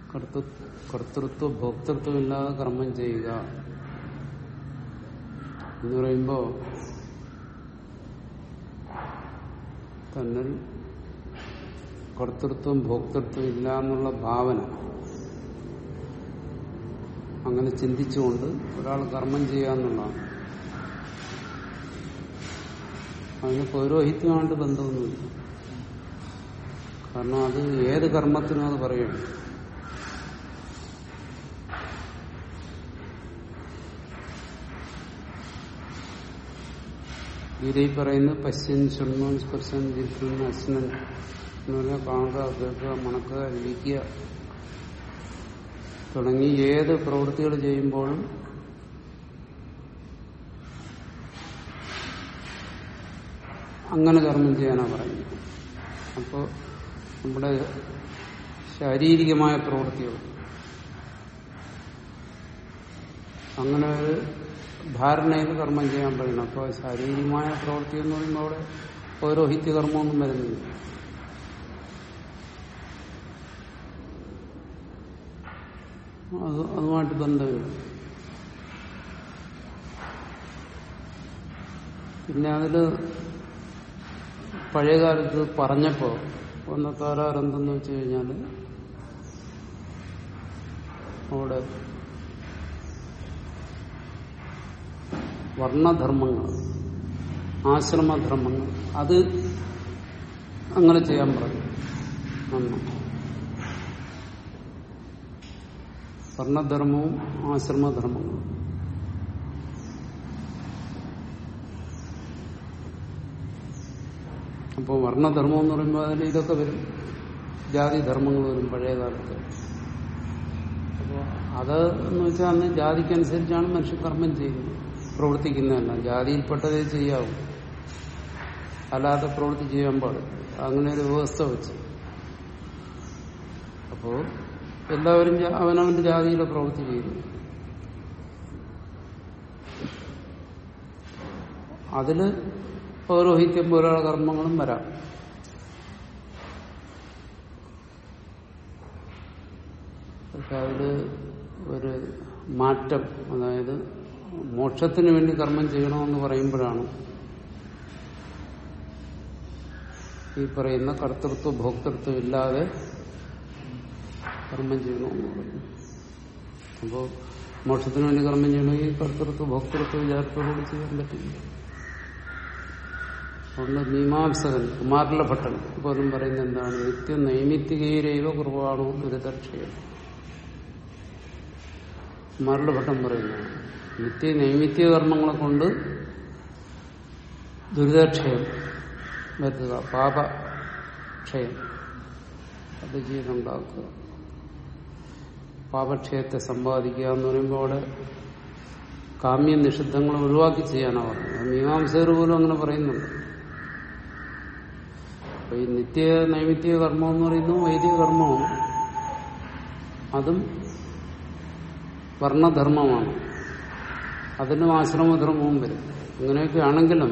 കർത്തൃ കർത്തൃത്വ ഭോക്തൃത്വമില്ലാതെ കർമ്മം ചെയ്യുക എന്ന് പറയുമ്പോ തന്നിൽ കർത്തൃത്വം ഭോക്തൃത്വം ഇല്ല എന്നുള്ള ഭാവന അങ്ങനെ ചിന്തിച്ചുകൊണ്ട് ഒരാൾ കർമ്മം ചെയ്യുക എന്നുള്ളതാണ് അതിന് പൗരോഹിത്യമായിട്ട് ബന്ധമൊന്നുമില്ല കാരണം അത് ഏത് കർമ്മത്തിനും അത് പറയുന്നു ഗീതയിൽ പറയുന്നത് പശ്യൻ ശൃണ്വൻ സ്പർശൻ ജിൽക്കൻ അശ്നൻ എന്ന് പറഞ്ഞാൽ കാണുക കേൾക്കുക മണക്കുക രുചിക്കുക തുടങ്ങി ഏത് പ്രവൃത്തികൾ ചെയ്യുമ്പോഴും അങ്ങനെ കർമ്മം ചെയ്യാനാണ് പറയുന്നത് അപ്പോൾ നമ്മുടെ ശാരീരികമായ പ്രവൃത്തികൾ അങ്ങനെ ഒരു ധാരണയിൽ കർമ്മം ചെയ്യാൻ പറയണം അപ്പോൾ ശാരീരികമായ പ്രവൃത്തി എന്ന് പറയുമ്പോൾ അവിടെ പൗരോഹിത്യ കർമ്മമൊന്നും വരുന്നില്ല അത് അതുമായിട്ട് ബന്ധമില്ല പിന്നെ അതില് പഴയകാലത്ത് പറഞ്ഞപ്പോ വന്ന താരാരെന്തെന്ന് വെച്ച് കഴിഞ്ഞാല് അവിടെ വർണ്ണധർമ്മങ്ങൾ ആശ്രമധർമ്മങ്ങൾ അത് അങ്ങനെ ചെയ്യാൻ പറഞ്ഞു നന്നു വർണ്ണധർമ്മവും ആശ്രമധർമ്മങ്ങളും അപ്പോൾ വർണ്ണധർമ്മം എന്ന് പറയുമ്പോൾ അതിൽ ഇതൊക്കെ വരും ജാതിധർമ്മങ്ങൾ വരും പഴയ കാലത്ത് അപ്പോൾ അത് എന്ന് വെച്ചാൽ അന്ന് ജാതിക്കനുസരിച്ചാണ് മനുഷ്യൻ കർമ്മം ചെയ്യുന്നത് പ്രവർത്തിക്കുന്നതല്ല ജാതിയിൽപ്പെട്ടതേ ചെയ്യാവൂ അല്ലാതെ പ്രവൃത്തി ചെയ്യാൻ പാടില്ല അങ്ങനെ ഒരു വ്യവസ്ഥ വെച്ച് അപ്പോ എല്ലാവരും ജാ- അവനവന്റെ ജാതിയിലെ പ്രവൃത്തി ചെയ്യുന്നു അതില് പൗരോഹിത്യം പോലുള്ള കർമ്മങ്ങളും വരാം പക്ഷെ അതില് ഒരു മാറ്റം അതായത് മോക്ഷത്തിന് വേണ്ടി കർമ്മം ചെയ്യണമെന്ന് പറയുമ്പോഴാണ് ഈ പറയുന്ന കർത്തൃത്വ ഭോക്തൃത്വം ഇല്ലാതെ കർമ്മം ചെയ്യണമെന്ന് പറയുന്നു അപ്പോൾ മോക്ഷത്തിന് വേണ്ടി കർമ്മം ചെയ്യണമെങ്കിൽ കർത്തൃത്വ ഭോക്തൃത്വ വിചാരത്തോടുകൂടി ചെയ്യാൻ പറ്റില്ല അതുകൊണ്ട് മീമാംസകൻ കുമാരല ഭട്ടൻ പോലും പറയുന്നത് എന്താണ് നിത്യ നൈമിത്തികയിലേവ കുർബാണോ ദുരിതക്ഷയം കുമാരല ഭട്ടൻ പറയുന്നതാണ് നിത്യ നൈമിത്യ കർമ്മങ്ങളെ കൊണ്ട് ദുരിതക്ഷയം വരുത്തുക പാപക്ഷയം അത് ചെയ്തുണ്ടാക്കുക പാപക്ഷയത്തെ സമ്പാദിക്കുക എന്ന് പറയുമ്പോൾ അവിടെ കാമ്യ നിഷിദ്ധങ്ങൾ ഒഴിവാക്കി ചെയ്യാനാണ് പറയുന്നത് മീമാംസകർ പോലും അങ്ങനെ പറയുന്നുണ്ട് അപ്പൊ ഈ നിത്യ നൈമിത്യ കർമ്മം എന്ന് പറയുന്നത് വൈദിക കർമ്മമാണ് അതും വർണ്ണധർമ്മമാണ് അതിനും ആശ്രമധർമ്മവും വരും അങ്ങനെയൊക്കെ ആണെങ്കിലും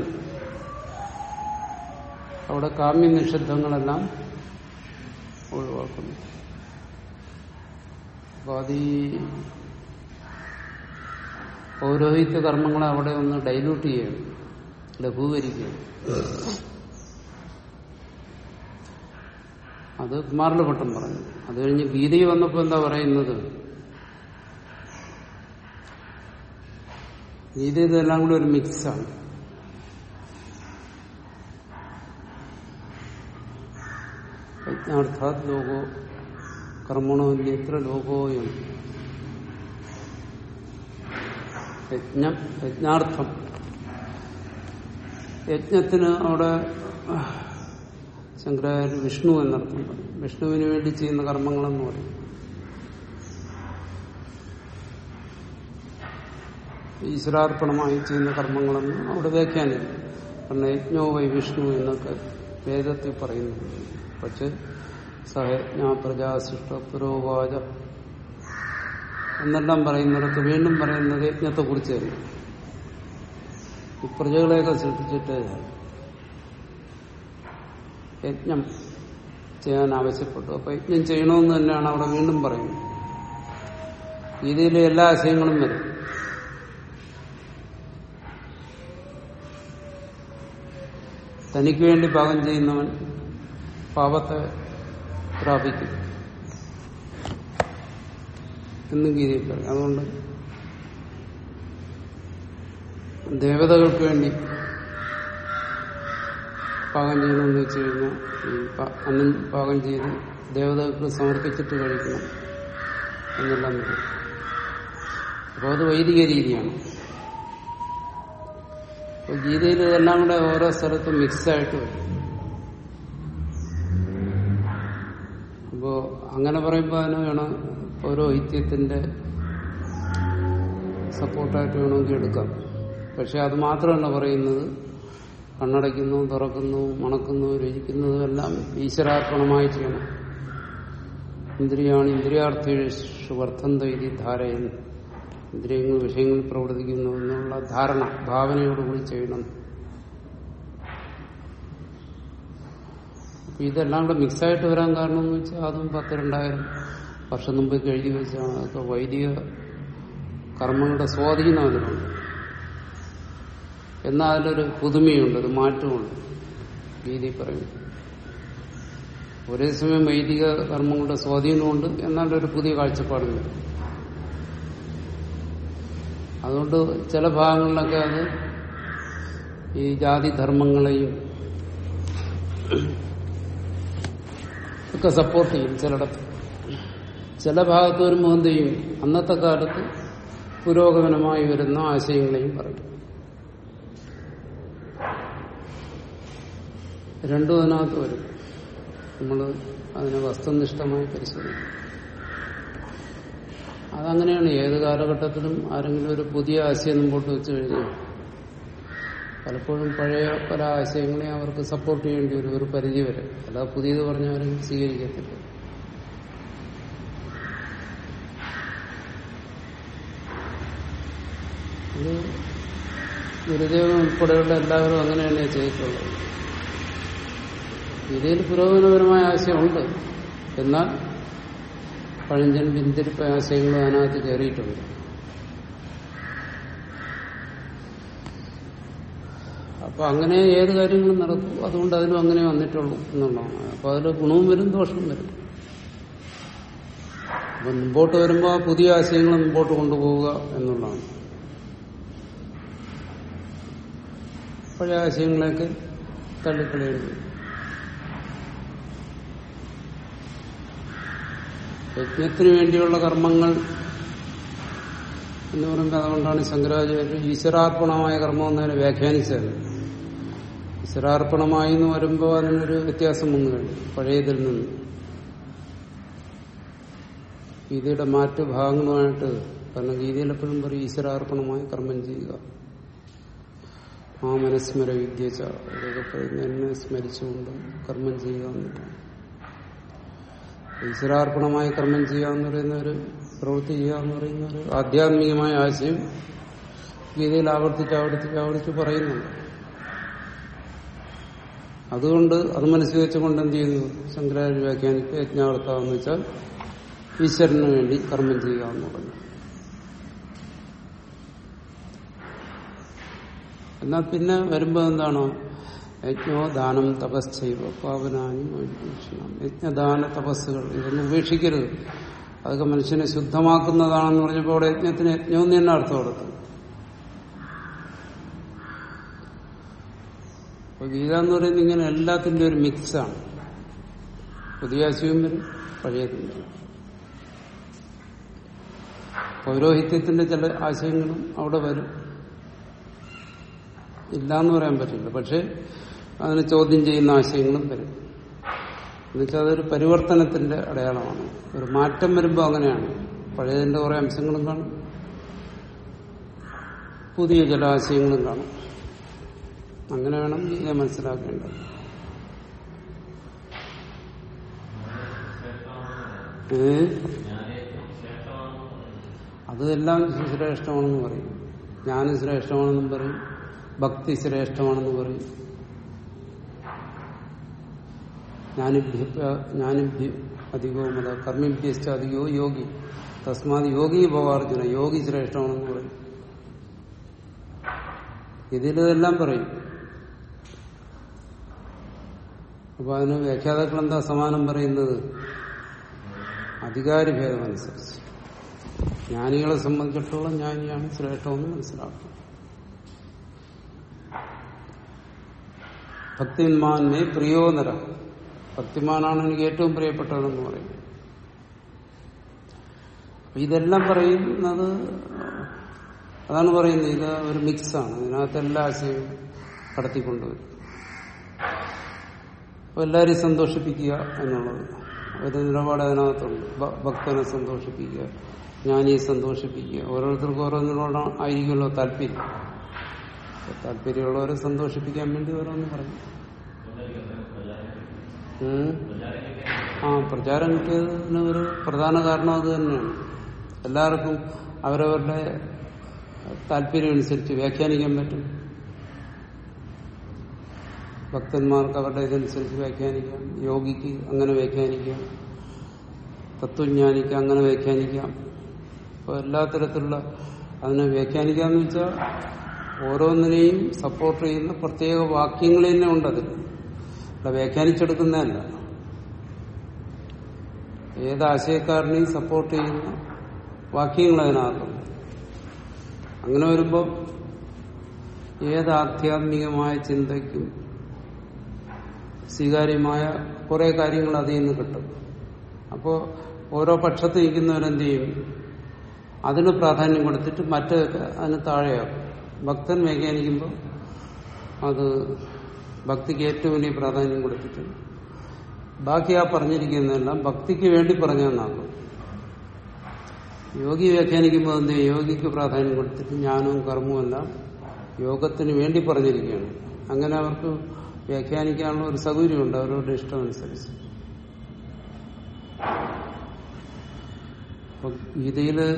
അവിടെ കാമ്യ നിഷിദ്ധങ്ങളെല്ലാം ഒഴിവാക്കുന്നു അപ്പൊ അത് ഈ പൗരോഹിത്യ കർമ്മങ്ങളെ അവിടെ ഒന്ന് ഡൈല്യൂട്ട് ചെയ്യണം ലഘൂകരിക്കുകയാണ് അത് കുമാരലഭട്ടം പറഞ്ഞു അത് കഴിഞ്ഞ് ഗീതയിൽ വന്നപ്പോ എന്താ പറയുന്നത് ഗീത ഇതെല്ലാം കൂടി ഒരു മിക്സാണ് യജ്ഞാർത്ഥാത് ലോകോ കർമ്മണോ ഇത്ര ലോകോയം യജ്ഞം യജ്ഞാർത്ഥം യജ്ഞത്തിന് അവിടെ ശങ്കരാചാര്യ വിഷ്ണു എന്നർത്ഥം പറയും വിഷ്ണുവിന് വേണ്ടി ചെയ്യുന്ന കർമ്മങ്ങളെന്ന് പറയും ഈശ്വരാർപ്പണമായി ചെയ്യുന്ന കർമ്മങ്ങളെന്ന് അവിടെ വ്യാഖ്യാനില്ല കാരണം യജ്ഞോ വൈ വിഷ്ണു എന്നൊക്കെ വേദത്തിൽ പറയുന്നു പക്ഷെ സഹയജ്ഞ പ്രജാശിഷ്ട പുരോവാച എന്നെല്ലാം പറയുന്നിടത്ത് വീണ്ടും പറയുന്നത് യജ്ഞത്തെ കുറിച്ച് തന്നെ ഈ പ്രജകളെയൊക്കെ സൃഷ്ടിച്ചിട്ട് യജ്ഞം ചെയ്യാൻ ആവശ്യപ്പെട്ടു അപ്പൊ യജ്ഞം ചെയ്യണമെന്ന് തന്നെയാണ് അവിടെ വീണ്ടും പറയുന്നത് ഗീതയിലെ എല്ലാ ആശയങ്ങളും വരും തനിക്ക് വേണ്ടി പാകം ചെയ്യുന്നവൻ പാപത്തെ പ്രാപിക്കും എന്നും ഗീതയിൽ പറയും അതുകൊണ്ട് ദേവതകൾക്ക് വേണ്ടി പാകം ചെയ്യണമെന്ന് വെച്ച് കഴിഞ്ഞാൽ ഈ പ- അന്നം പാകം ചെയ്ത് ദേവതകൾക്ക് സമർപ്പിച്ചിട്ട് കഴിക്കണം എന്നെല്ലാം വരും അപ്പോൾ അത് വൈദിക രീതിയാണ് അപ്പോൾ ഗീതയിൽ ഇതെല്ലാം കൂടെ ഓരോ സ്ഥലത്തും മിക്സായിട്ട് വരും അപ്പോ അങ്ങനെ പറയുമ്പോൾ അതിന് വേണം പൗരോഹിത്യത്തിന്റെ സപ്പോർട്ടായിട്ട് വേണമെങ്കിൽ എടുക്കാം പക്ഷെ അത് മാത്രമല്ല പറയുന്നത് കണ്ണടയ്ക്കുന്നു തുറക്കുന്നു മണക്കുന്നു രുചിക്കുന്നതും എല്ലാം ഈശ്വരാർപ്പണമായി ചെയ്യണം ഇന്ദ്രിയാണ് ഇന്ദ്രിയാർത്ഥേഷു വർദ്ധന്ത ഇതി ധാരയൻ ഇന്ദ്രിയങ്ങൾ വിഷയങ്ങളിൽ പ്രവർത്തിക്കുന്നു എന്നുള്ള ധാരണ ഭാവനയോടുകൂടി ചെയ്യണം അപ്പൊ ഇതെല്ലാം കൂടെ മിക്സായിട്ട് വരാൻ കാരണം എന്ന് വെച്ചാൽ അതും പത്ത് രണ്ടായിരം വർഷം മുമ്പ് എഴുതി വെച്ചാണ് അതൊക്കെ വൈദിക കർമ്മങ്ങളുടെ സ്വാധീനം അതിനുണ്ട് എന്നാൽ അതിലൊരു പുതുമയുണ്ട് ഒരു മാറ്റമുണ്ട് രീതി പറയുന്നു ഒരേ സമയം വൈദിക കർമ്മങ്ങളുടെ സ്വാധീനമുണ്ട് എന്നാൽ ഒരു പുതിയ കാഴ്ചപ്പാടും വരും അതുകൊണ്ട് ചില ഭാഗങ്ങളിലൊക്കെ അത് ഈ ജാതി ധർമ്മങ്ങളെയും ഒക്കെ സപ്പോർട്ട് ചെയ്യും ചിലയിടത്ത് ചില ഭാഗത്ത് വരുമ്പോൾ എന്ത് ചെയ്യും അന്നത്തെ കാലത്ത് പുരോഗമനമായി വരുന്ന ആശയങ്ങളെയും പറയും രണ്ടും അതിനകത്ത് വരും നമ്മൾ അതിനെ വസ്തുനിഷ്ഠമായി പരിശോധിക്കും അതങ്ങനെയാണ് ഏത് കാലഘട്ടത്തിലും ആരെങ്കിലും ഒരു പുതിയ ആശയം മുമ്പോട്ട് വെച്ച് കഴിഞ്ഞാൽ പലപ്പോഴും പഴയ പല ആശയങ്ങളെയും അവർക്ക് സപ്പോർട്ട് ചെയ്യേണ്ടി വരും ഒരു പരിധി വരെ അല്ലാതെ പുതിയത് പറഞ്ഞാൽ അവരും സ്വീകരിക്കത്തില്ല ഇത് ഗുരുദേവൻ ഉൾപ്പെടെയുള്ള എല്ലാവരും അങ്ങനെയാണ് ചെയ്തിട്ടുള്ളത് ഇതിൽ പുരോഗമനപരമായ ആശയമുണ്ട് എന്നാൽ പഴഞ്ചൻ പിന്തിരിപ്പ ആശയങ്ങളും അതിനകത്ത് കയറിയിട്ടുണ്ട് അപ്പൊ അങ്ങനെ ഏത് കാര്യങ്ങളും നടക്കും അതുകൊണ്ട് അതിനും അങ്ങനെ വന്നിട്ടുള്ളൂ എന്നുള്ളതാണ് അപ്പൊ അതിൽ ഗുണവും വരും ദോഷവും വരും അപ്പൊ മുമ്പോട്ട് വരുമ്പോൾ ആ പുതിയ ആശയങ്ങൾ മുമ്പോട്ട് കൊണ്ടുപോവുക എന്നുള്ളതാണ് പഴയ ആശയങ്ങളെയൊക്കെ തള്ളിക്കളയേണ്ടി വരും യജ്ഞത്തിന് വേണ്ടിയുള്ള കർമ്മങ്ങൾ എന്ന് പറയുമ്പോൾ അതുകൊണ്ടാണ് ശങ്കരാചാര്യ ഈശ്വരാർപ്പണമായ കർമ്മം എന്നതിനെ വ്യാഖ്യാനിച്ചത് ഈശ്വരാർപ്പണമായി എന്ന് വരുമ്പോൾ അതിനൊരു വ്യത്യാസം വന്നു കഴിഞ്ഞു പഴയതിൽ നിന്ന് ഗീതയുടെ മാറ്റു ഭാഗങ്ങളുമായിട്ട് കാരണം ഗീതയിൽ എപ്പോഴും പറയും ഈശ്വരാർപ്പണമായി കർമ്മം ചെയ്യുക ആ മനസ്മര വിദ്യച്ച ഇതൊക്കെ പറയുന്ന എന്നെ സ്മരിച്ചുകൊണ്ട് കർമ്മം ചെയ്യുക എന്നിട്ടാണ് ഈശ്വരാർപ്പണമായി കർമ്മം ചെയ്യുക എന്ന് പറയുന്ന ഒരു പ്രവൃത്തി ചെയ്യുക എന്ന് പറയുന്ന ഒരു ആധ്യാത്മികമായ ആശയം ഗീതയിൽ ആവർത്തിച്ച് ആവർത്തിച്ച് ആവർത്തിച്ച് പറയുന്നുണ്ട് അതുകൊണ്ട് അത് മനസ്സിൽ വെച്ചുകൊണ്ട് എന്ത് ചെയ്തു ശങ്കരാചാര്യ വ്യാഖ്യാനിക്ക് യജ്ഞാവർത്താവ് എന്ന് വെച്ചാൽ ഈശ്വരന് വേണ്ടി കർമ്മം ചെയ്യുക എന്ന് പറഞ്ഞു എന്നാൽ പിന്നെ വരുമ്പോൾ എന്താണോ യജ്ഞോ ദാനം തപസ്സൈവ പാവനാനി വൈഷ്ണം യജ്ഞദാന തപസ്സുകൾ ഇതൊന്നും ഉപേക്ഷിക്കരുത് അതൊക്കെ മനുഷ്യനെ ശുദ്ധമാക്കുന്നതാണെന്ന് പറഞ്ഞപ്പോൾ അവിടെ യജ്ഞത്തിന് യജ്ഞം എന്ന് തന്നെ അർത്ഥം കൊടുത്തു അപ്പൊ ഗീത എന്ന് പറയുന്നത് ഇങ്ങനെ എല്ലാത്തിന്റെ ഒരു മിക്സാണ് പുതിയ ആശയവും വരും പഴയതും വരും പൗരോഹിത്യത്തിന്റെ ചില ആശയങ്ങളും അവിടെ വരും ഇല്ലാന്ന് പറയാൻ പറ്റില്ല പക്ഷെ അതിനെ ചോദ്യം ചെയ്യുന്ന ആശയങ്ങളും വരും എന്നുവെച്ചാൽ അതൊരു പരിവർത്തനത്തിന്റെ അടയാളമാണ് ഒരു മാറ്റം വരുമ്പോൾ അങ്ങനെയാണ് പഴയതിന്റെ കുറെ അംശങ്ങളും കാണും പുതിയ ചില ആശയങ്ങളും കാണും അങ്ങനെ വേണം ഇതിനെ മനസ്സിലാക്കേണ്ടത് ഏ അതെല്ലാം ശ്രേഷ്ഠമാണെന്ന് പറയും ജ്ഞാനം ശ്രേഷ്ഠമാണെന്നും പറയും ഭക്തി ശ്രേഷ്ഠമാണെന്ന് പറയും ജ്ഞാനിഭ്യ ജ്ഞാനിഭ്യ അധികവുമല്ല കർമ്മിഭ്യസ്ഥ അധികോ യോഗി തസ്മാത് യോഗി ഭവാർജുന യോഗി ശ്രേഷ്ഠമാണെന്ന് പറയും ഇതിലെല്ലാം പറയും അപ്പൊ അതിന് വ്യാഖ്യാതാക്കൾ എന്താ സമാനം പറയുന്നത് അധികാരി ഭേദമനുസരിച്ച് ജ്ഞാനികളെ സംബന്ധിച്ചിടത്തോളം ജ്ഞാനിയാണ് ശ്രേഷ്ഠമെന്ന് മനസ്സിലാക്കണം ഭക്തിന്മാനെ പ്രിയോനര ഭക്തിമാനാണ് എനിക്ക് ഏറ്റവും പ്രിയപ്പെട്ടതെന്ന് പറയും അപ്പൊ ഇതെല്ലാം പറയുന്നത് അതാണ് പറയുന്നത് ഇത് ഒരു മിക്സാണ് ഇതിനകത്ത് എല്ലാ ആശയവും കടത്തിക്കൊണ്ടുവരും അപ്പൊ എല്ലാവരെയും സന്തോഷിപ്പിക്കുക എന്നുള്ളത് ഒരു നിലപാട് അതിനകത്തുണ്ട് ഭ- ഭക്തനെ സന്തോഷിപ്പിക്കുക ജ്ഞാനിയെ സന്തോഷിപ്പിക്കുക ഓരോരുത്തർക്കും ഓരോന്നിനോട് ആയിരിക്കുമല്ലോ താല്പര്യം അപ്പൊ താല്പര്യമുള്ളവരെ സന്തോഷിപ്പിക്കാൻ വേണ്ടി ഓരോന്ന് പറയും ഉം. ആ പ്രചാരം കിട്ടിയതിന് ഒരു പ്രധാന കാരണം അത് തന്നെയാണ് എല്ലാവർക്കും അവരവരുടെ താല്പര്യം അനുസരിച്ച് വ്യാഖ്യാനിക്കാൻ പറ്റും ഭക്തന്മാർക്ക് അവരുടെ ഇതനുസരിച്ച് വ്യാഖ്യാനിക്കാം യോഗിക്ക് അങ്ങനെ വ്യാഖ്യാനിക്കാം തത്വജ്ഞാനിക്ക് അങ്ങനെ വ്യാഖ്യാനിക്കാം അപ്പോൾ എല്ലാ തരത്തിലുള്ള അതിനെ വ്യാഖ്യാനിക്കാന്ന് വെച്ചാൽ ഓരോന്നിനെയും സപ്പോർട്ട് ചെയ്യുന്ന പ്രത്യേക വാക്യങ്ങൾ തന്നെ ഉണ്ട് അതിൽ അല്ല വ്യാഖ്യാനിച്ചെടുക്കുന്നതല്ല ഏത് ആശയക്കാരനെയും സപ്പോർട്ട് ചെയ്യുന്ന വാക്യങ്ങൾ അതിനകത്തുണ്ട് അങ്ങനെ വരുമ്പോൾ ഏത് ആധ്യാത്മികമായ ചിന്തയ്ക്കും സ്വീകാര്യമായ കുറെ കാര്യങ്ങൾ അതിൽ നിന്ന് കിട്ടും അപ്പോൾ ഓരോ പക്ഷത്ത് നിൽക്കുന്നവരെന്ത് ചെയ്യും അതിന് പ്രാധാന്യം കൊടുത്തിട്ട് മറ്റൊക്കെ അതിന് താഴെയാക്കും ഭക്തൻ വ്യാഖ്യാനിക്കുമ്പോൾ അത് ഭക്തിക്ക് ഏറ്റവും വലിയ പ്രാധാന്യം കൊടുത്തിട്ട് ബാക്കി ആ പറഞ്ഞിരിക്കുന്നതെല്ലാം ഭക്തിക്ക് വേണ്ടി പറഞ്ഞെന്നാക്കും യോഗി വ്യാഖ്യാനിക്കുമ്പോൾ എന്ത് ചെയ്യും? യോഗിക്ക് പ്രാധാന്യം കൊടുത്തിട്ട് ജ്ഞാനവും കർമ്മവും എല്ലാം യോഗത്തിന് വേണ്ടി പറഞ്ഞിരിക്കുകയാണ് അങ്ങനെ അവർക്ക് വ്യാഖ്യാനിക്കാനുള്ള ഒരു സൗകര്യമുണ്ട് അവരുടെ ഇഷ്ടമനുസരിച്ച് അപ്പൊ ഗീതയില്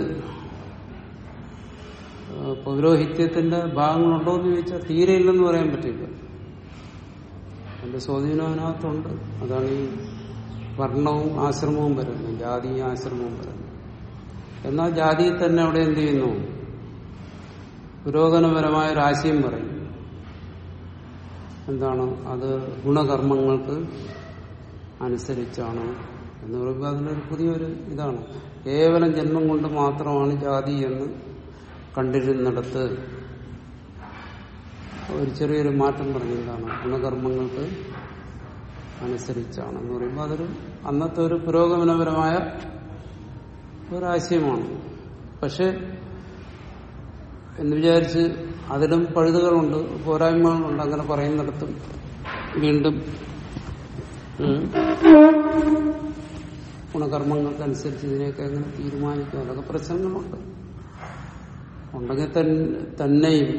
ആ, പൗരോഹിത്യത്തിന്റെ ഭാഗങ്ങളുണ്ടോ എന്ന് ചോദിച്ചാൽ തീരെ ഇല്ലെന്ന് പറയാൻ പറ്റില്ല അതിന്റെ സ്വാധീനം അതിനകത്തുണ്ട് അതാണ് ഈ വർണ്ണവും ആശ്രമവും വരുന്നത് ജാതിയും ആശ്രമവും വരുന്നത് എന്നാൽ ജാതിയിൽ തന്നെ അവിടെ എന്ത് ചെയ്യുന്നു പുരോഗമനപരമായ ഒരു ആശയം പറയും എന്താണ് അത് ഗുണകർമ്മങ്ങൾക്ക് അനുസരിച്ചാണ് എന്ന് പറയുമ്പോൾ അതിനൊരു പുതിയൊരു ഇതാണ് കേവലം ജന്മം കൊണ്ട് മാത്രമാണ് ജാതി എന്ന് കണ്ടിരുന്നിടത്ത് ഒരു ചെറിയൊരു മാറ്റം പറഞ്ഞു എന്താണ് ഗുണകർമ്മങ്ങൾക്ക് അനുസരിച്ചാണ് എന്ന് പറയുമ്പോൾ അതൊരു അന്നത്തെ ഒരു പുരോഗമനപരമായ ഒരാശയമാണ് പക്ഷെ എന്ന് വിചാരിച്ച് അതിലും പഴുതുകളുണ്ട് പോരായ്മകളുണ്ട് അങ്ങനെ പറയുന്നിടത്തും വീണ്ടും ഉം, ഗുണകർമ്മങ്ങൾക്കനുസരിച്ച് ഇതിനെയൊക്കെ എങ്ങനെ തീരുമാനിക്കും അതൊക്കെ പ്രശ്നങ്ങളുണ്ട് ഉണ്ടെങ്കിൽ തൻ- തന്നെയും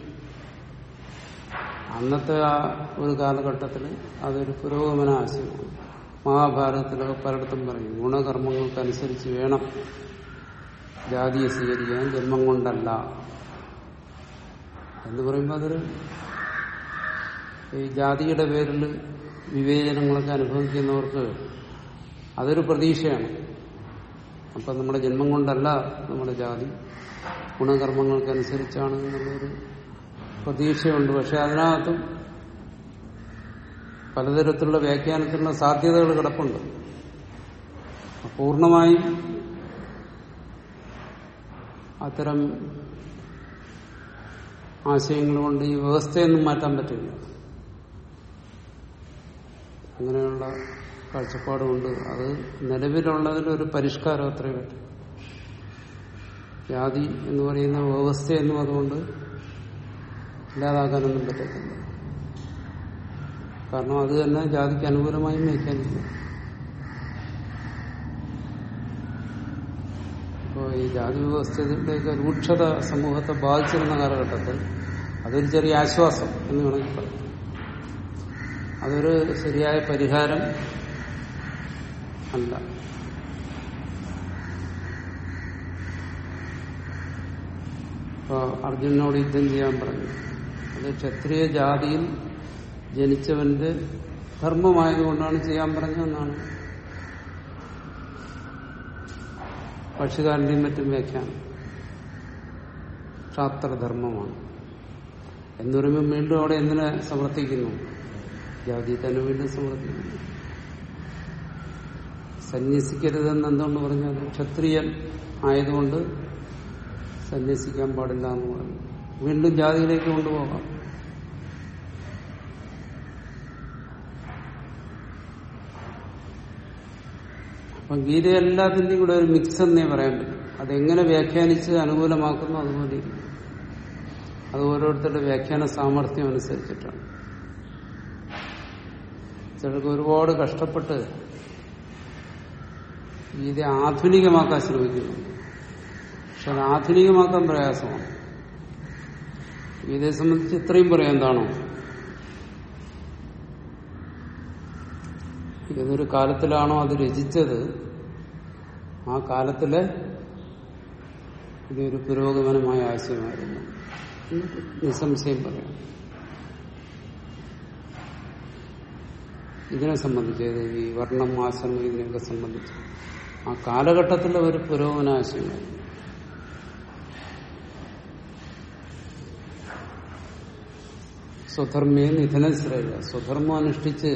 അന്നത്തെ ആ ഒരു കാലഘട്ടത്തിൽ അതൊരു പുരോഗമന ആശയമാണ് മഹാഭാരതത്തിലൊക്കെ പലയിടത്തും പറയും ഗുണകർമ്മങ്ങൾക്കനുസരിച്ച് വേണം ജാതിയെ സ്വീകരിക്കാൻ ജന്മം കൊണ്ടല്ല എന്ന് പറയുമ്പോൾ അതൊരു ഈ ജാതിയുടെ പേരിൽ വിവേചനങ്ങളൊക്കെ അനുഭവിക്കുന്നവർക്ക് അതൊരു പ്രതീക്ഷയാണ് അപ്പം നമ്മുടെ ജന്മം കൊണ്ടല്ല നമ്മുടെ ജാതി ഗുണകർമ്മങ്ങൾക്കനുസരിച്ചാണ് എന്നുള്ളൊരു പ്രതീക്ഷയുണ്ട് പക്ഷെ അതിനകത്തും പലതരത്തിലുള്ള വ്യാഖ്യാനത്തിനുള്ള സാധ്യതകൾ കിടപ്പുണ്ട് പൂർണ്ണമായും അത്തരം ആശയങ്ങൾ കൊണ്ട് ഈ വ്യവസ്ഥയൊന്നും മാറ്റാൻ പറ്റില്ല അങ്ങനെയുള്ള കാഴ്ചപ്പാടുകൊണ്ട് അത് നിലവിലുള്ളതിലൊരു പരിഷ്കാരം അത്രയും പറ്റും ജാതി എന്ന് പറയുന്ന വ്യവസ്ഥയൊന്നും അതുകൊണ്ട് ഇല്ലാതാക്കാനൊന്നും പറ്റത്തില്ല കാരണം അത് തന്നെ ജാതിക്ക് അനുകൂലമായി വ്യാഖ്യാനിക്കും ഇപ്പോൾ ഈ ജാതി വ്യവസ്ഥയുടെയൊക്കെ രൂക്ഷത സമൂഹത്തെ ബാധിച്ചിരുന്ന കാലഘട്ടത്തിൽ അതൊരു ചെറിയ ആശ്വാസം എന്ന് വേണമെങ്കിൽ പറയാം അതൊരു ശരിയായ പരിഹാരം അല്ല ഇപ്പൊ അർജുനനോട് യുദ്ധം ചെയ്യാൻ പറഞ്ഞു അത് ക്ഷത്രിയ ജാതിയിൽ ജനിച്ചവന്റെ ധർമ്മമായതുകൊണ്ടാണ് ചെയ്യാൻ പറഞ്ഞതെന്നാണ് പക്ഷികാരന്റെയും മറ്റും വ്യാഖ്യാനം ക്ഷാത്രധർമ്മമാണ് എന്ന് പറയുമ്പോൾ വീണ്ടും അവിടെ എന്തിനെ സമർത്ഥിക്കുന്നു ജാതി തന്നെ വീണ്ടും സമർത്ഥിക്കുന്നു സന്യസിക്കരുതെന്ന് എന്തുകൊണ്ട് പറഞ്ഞാൽ ക്ഷത്രിയൻ ആയതുകൊണ്ട് സന്യസിക്കാൻ പാടില്ല എന്ന് പറഞ്ഞു വീണ്ടും ജാതിയിലേക്ക് കൊണ്ടുപോകാം അപ്പം ഗീത എല്ലാത്തിന്റെയും കൂടെ ഒരു മിക്സ് എന്നേ പറയാൻ പറ്റും അതെങ്ങനെ വ്യാഖ്യാനിച്ച് അനുകൂലമാക്കുന്നു അതുപോലെ ഇരിക്കും. അത് ഓരോരുത്തരുടെ വ്യാഖ്യാന സാമർഥ്യം അനുസരിച്ചിട്ടാണ് ചിലർക്ക് ഒരുപാട് കഷ്ടപ്പെട്ട് ഗീത ആധുനികമാക്കാൻ ശ്രമിക്കുന്നു പക്ഷെ അത് ആധുനികമാക്കാൻ പ്രയാസമാണ് ഗീതയെ സംബന്ധിച്ച് ഇത്രയും പറയാം എന്താണോ ഏതൊരു കാലത്തിലാണോ അത് രചിച്ചത് ആ കാലത്തിലെ ഇതൊരു പുരോഗമനമായ ആശയമായിരുന്നു എന്ന് നിസ്സംശയം പറയാം ഇതിനെ സംബന്ധിച്ച് ഏത് ഈ വർണ്ണം ആശ്രമം ഇതിനെയൊക്കെ സംബന്ധിച്ച് ആ കാലഘട്ടത്തിലെ ഒരു പുരോഗമനാശയമായിരുന്നു സ്വധർമ്മയെ നിധനം ശ്രേയ സ്വധർമ്മം അനുഷ്ഠിച്ച്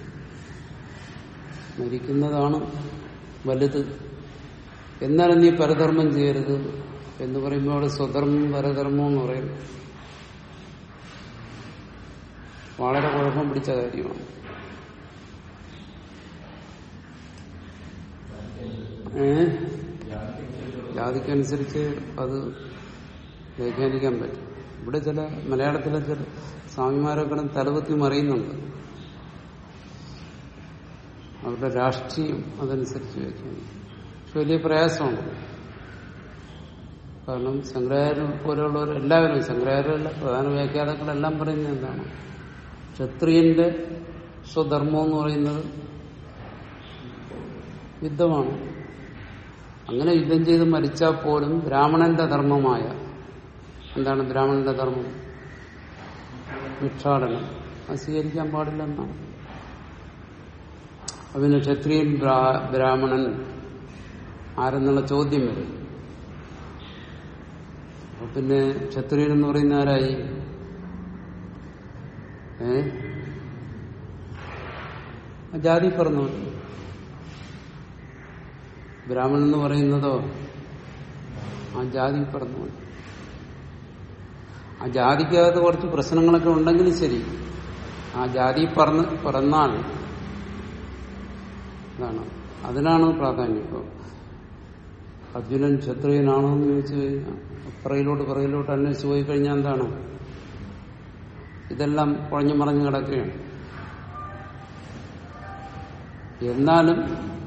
മരിക്കുന്നതാണ് വലുത് എന്നാലും നീ പരധർമ്മം ചെയ്യരുത് എന്ന് പറയുമ്പോൾ അവിടെ സ്വധർമ്മം പരധർമ്മം എന്ന് പറയുന്നു വളരെ കുഴപ്പം പിടിച്ച കാര്യമാണ് ഏ ജാതിക്കനുസരിച്ച് അത് വ്യാഖ്യാനിക്കാൻ പറ്റും ഇവിടെ ചില മലയാളത്തിലെ ചില സ്വാമിമാരൊക്കെ തലപത്തി മറിയുന്നുണ്ട് അവരുടെ രാഷ്ട്രീയം അതനുസരിച്ച് വ്യാഖ്യാനിക്കും പക്ഷെ വലിയ പ്രയാസമാണ് കാരണം ശങ്കരാചാര്യ പോലെയുള്ളവർ എല്ലാവരും ശങ്കരാചാര്യല്ല പ്രധാന വ്യാഖ്യാതാക്കളെല്ലാം പറയുന്നത് എന്താണ് ക്ഷത്രിയന്റെ സ്വധർമ്മം എന്ന് പറയുന്നത് യുദ്ധമാണ് അങ്ങനെ യുദ്ധം ചെയ്ത് മരിച്ചാൽ പോലും ബ്രാഹ്മണന്റെ ധർമ്മമായ എന്താണ് ബ്രാഹ്മണന്റെ ധർമ്മം ഭിക്ഷാടനം അത് സ്വീകരിക്കാൻ പാടില്ലെന്നാണ് അതിന് ക്ഷത്രിയൻ ബ്രാ- ബ്രാഹ്മണൻ ആരെന്നുള്ള ചോദ്യം വരും അപ്പൊ പിന്നെ ക്ഷത്രിയൻ എന്ന് പറയുന്ന ആരായി ഏ ആ ജാതി പറഞ്ഞു ബ്രാഹ്മണൻ എന്ന് പറയുന്നതോ ആ ജാതി പറഞ്ഞു ആ ജാതിക്കകത്ത് കുറച്ച് പ്രശ്നങ്ങളൊക്കെ ഉണ്ടെങ്കിലും ശരി ആ ജാതി പറന്ന് പിറന്നാൽ അതാണ് അതിനാണ് പ്രാധാന്യം ഇപ്പോൾ അർജുനൻ ക്ഷത്രിയനാണോ എന്ന് ചോദിച്ചു കഴിഞ്ഞാൽ പിറയിലോട്ട് പിറയിലോട്ട് അന്വേഷിച്ച് പോയി കഴിഞ്ഞാൽ എന്താണ് ഇതെല്ലാം കുഴഞ്ഞു മറഞ്ഞു കിടക്കുകയാണ് എന്നാലും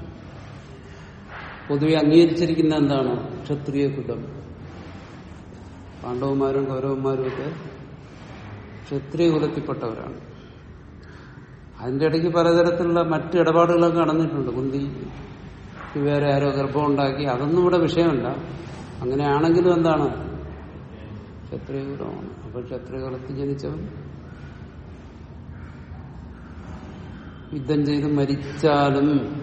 പൊതുവെ അംഗീകരിച്ചിരിക്കുന്ന എന്താണ് ക്ഷത്രിയ കുലം പാണ്ഡവന്മാരും കൗരവന്മാരും ഒക്കെ ക്ഷത്രിയ കുലത്തിൽപ്പെട്ടവരാണ് അതിന്റെ ഇടയ്ക്ക് പലതരത്തിലുള്ള മറ്റ് ഇടപാടുകളൊക്കെ നടന്നിട്ടുണ്ട് കുന്തി വേറെ ആരോ ഗർഭം ഉണ്ടാക്കി അതൊന്നും ഇവിടെ വിഷയമല്ല അങ്ങനെയാണെങ്കിലും എന്താണ് ക്ഷത്രിയ കുലമാണ് അപ്പൊ ക്ഷത്രിയ കുലത്തിൽ ജനിച്ചവൻ യുദ്ധം ചെയ്ത് മരിച്ചാലും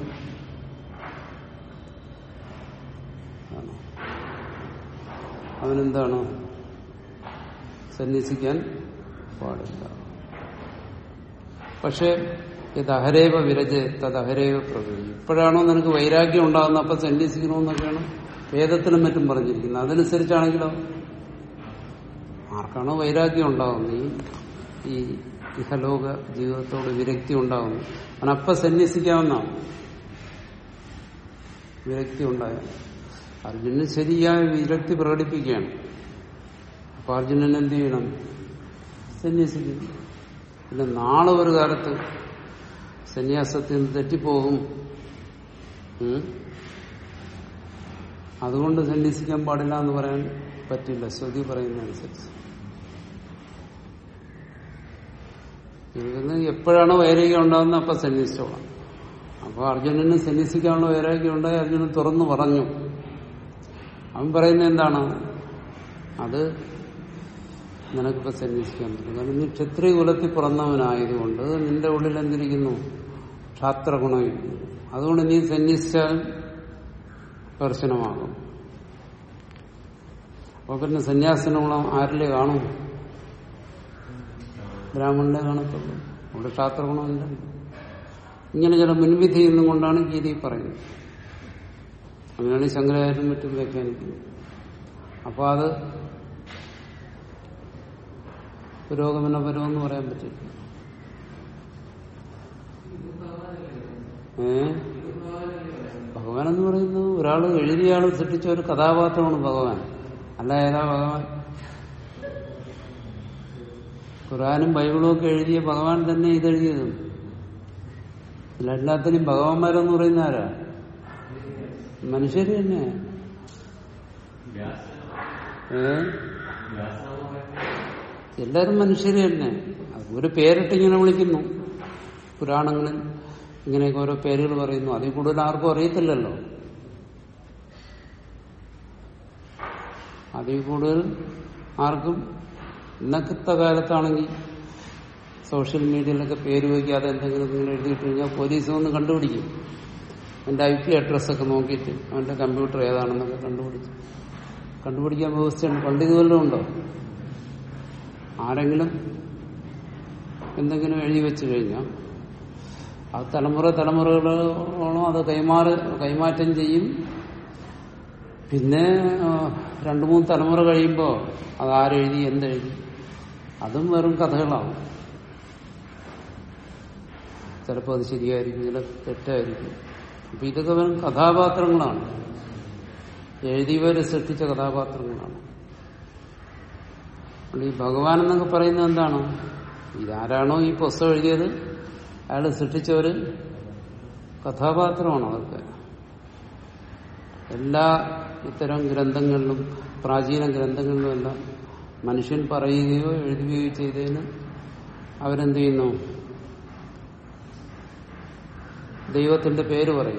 ആണ്. അവനെന്താണ് സന്യസിക്കാൻ പാടില്ല പക്ഷെ ഇത് അഹരേവ വിരജ് തത് അഹരേവ പ്രകൃതി ഇപ്പോഴാണോ നിനക്ക് വൈരാഗ്യം ഉണ്ടാകുന്നത് അപ്പൊ സന്യസിക്കണമെന്നൊക്കെയാണ് വേദത്തിലും മറ്റും പറഞ്ഞിരിക്കുന്നത് അതനുസരിച്ചാണെങ്കിലോ ആർക്കാണോ വൈരാഗ്യം ഉണ്ടാകുന്നത് ഈ ഈ ഇഹലോക ജീവിതത്തോട് വിരക്തി ഉണ്ടാകുന്നു അവനപ്പൊ സന്യസിക്കാവുന്നതാണ് വിരക്തി ഉണ്ടായ അർജുനന് ശരിയായ വിരക്തി പ്രകടിപ്പിക്കുകയാണ് അപ്പൊ അർജുനൻ എന്ത് ചെയ്യണം സന്യസിക്കണം പിന്നെ നാളെ ഒരു കാലത്ത് സന്യാസത്തിൽ നിന്ന് തെറ്റിപ്പോകും ഉം. അതുകൊണ്ട് സന്യസിക്കാൻ പാടില്ല എന്ന് പറയാൻ പറ്റില്ല ശ്രുതി പറയുന്നതനുസരിച്ച് ഇതിന് എപ്പോഴാണോ വൈരാഗ്യം ഉണ്ടാകുന്നത് അപ്പൊ സന്യസിച്ചോളാം അപ്പൊ അർജുനന് സന്യസിക്കാനുള്ള വൈരാഗ്യം ഉണ്ടായി അർജുനൻ തുറന്നു പറഞ്ഞു അവൻ പറയുന്നത് എന്താണ് അത് നിനക്കിപ്പോ സന്യസിക്കാൻ പറ്റും കാരണം നീ ക്ഷത്രിയ കുലത്തിൽ പിറന്നവനായതുകൊണ്ട് നിന്റെ ഉള്ളിൽ എന്തിരിക്കുന്നു ക്ഷാത്രഗുണം ഇരിക്കുന്നു അതുകൊണ്ട് നീ സന്യസിച്ചാൽ കർശനമാകും അപ്പൊ പിന്നെ സന്യാസിന്റെ ഗുണം ആരിലെ കാണും ബ്രാഹ്മണനെ കാണത്തുള്ളൂ അവിടെ ക്ഷാത്രഗുണമില്ല ഇങ്ങനെ ചില മുൻവിധി എന്നും കൊണ്ടാണ് ഗീതി പറയുന്നത് അങ്ങനെയാണ് ശങ്കരാചാര്യം മറ്റും വ്യാഖ്യാനിക്കുന്നത് അപ്പൊ അത് പുരോഗമനപരമെന്ന് പറയാൻ പറ്റില്ല ഏ ഭഗവാൻ എന്ന് പറയുന്നത് ഒരാൾ എഴുതിയ ആൾ സൃഷ്ടിച്ച ഒരു കഥാപാത്രമാണ് ഭഗവാൻ അല്ല ഏതാ ഭഗവാൻ ഖുറാനും ബൈബിളും ഒക്കെ എഴുതിയ ഭഗവാൻ തന്നെ ഇതെഴുതിയതും ഇതിലെല്ലാത്തിനും ഭഗവാന്മാരെന്ന് പറയുന്ന ആരാ മനുഷ്യര് തന്നെ ഏ എല്ലാരും മനുഷ്യര് തന്നെ അത് ഒരു പേരിട്ട് ഇങ്ങനെ വിളിക്കുന്നു പുരാണങ്ങളിൽ ഇങ്ങനെയൊക്കെ ഓരോ പേരുകൾ പറയുന്നു അതിൽ കൂടുതൽ ആർക്കും അറിയത്തില്ലല്ലോ അതിൽ കൂടുതൽ ആർക്കും ഇന്നത്തെ കാലത്താണെങ്കിൽ സോഷ്യൽ മീഡിയയിലൊക്കെ പേര് വയ്ക്കാതെ എന്തെങ്കിലും നിങ്ങൾ എഴുതിയിട്ട് കഴിഞ്ഞാൽ പോലീസ് വന്ന് കണ്ടുപിടിക്കും അവന്റെ ഐ പി അഡ്രസ്സൊക്കെ നോക്കിയിട്ട് അവന്റെ കമ്പ്യൂട്ടർ ഏതാണെന്നൊക്കെ കണ്ടുപിടിക്കും കണ്ടുപിടിക്കാൻ വ്യവസ്ഥയുണ്ട് പണ്ട് ഇതുവല്ലതും ഉണ്ടോ ആരെങ്കിലും എന്തെങ്കിലും എഴുതി വെച്ചു കഴിഞ്ഞാൽ അത് തലമുറ തലമുറകളോളം അത് കൈമാറി കൈമാറ്റം ചെയ്യും പിന്നെ ആ, രണ്ടു മൂന്ന് തലമുറ കഴിയുമ്പോൾ അത് ആരെഴുതി എന്തെഴുതി അതും വെറും കഥകളാവും ചിലപ്പോൾ അത് ശരിയായിരിക്കും ചില തെറ്റായിരിക്കും അപ്പൊ ഇതൊക്കെ വെറും കഥാപാത്രങ്ങളാണ് എഴുതിയവരെ സൃഷ്ടിച്ച കഥാപാത്രങ്ങളാണ് അതുകൊണ്ട് ഈ ഭഗവാൻ എന്നൊക്കെ പറയുന്നത് എന്താണ് ഇതാരാണോ ഈ പുസ്തകം എഴുതിയത് അയാൾ സൃഷ്ടിച്ച ഒരു കഥാപാത്രമാണ് അതൊക്കെ എല്ലാ ഇത്തരം ഗ്രന്ഥങ്ങളിലും പ്രാചീന ഗ്രന്ഥങ്ങളിലും എല്ലാം മനുഷ്യൻ പറയുകയോ എഴുതുകയോ ചെയ്തതിന് അവരെന്ത് ചെയ്യുന്നു ദൈവത്തിന്റെ പേര് പറയും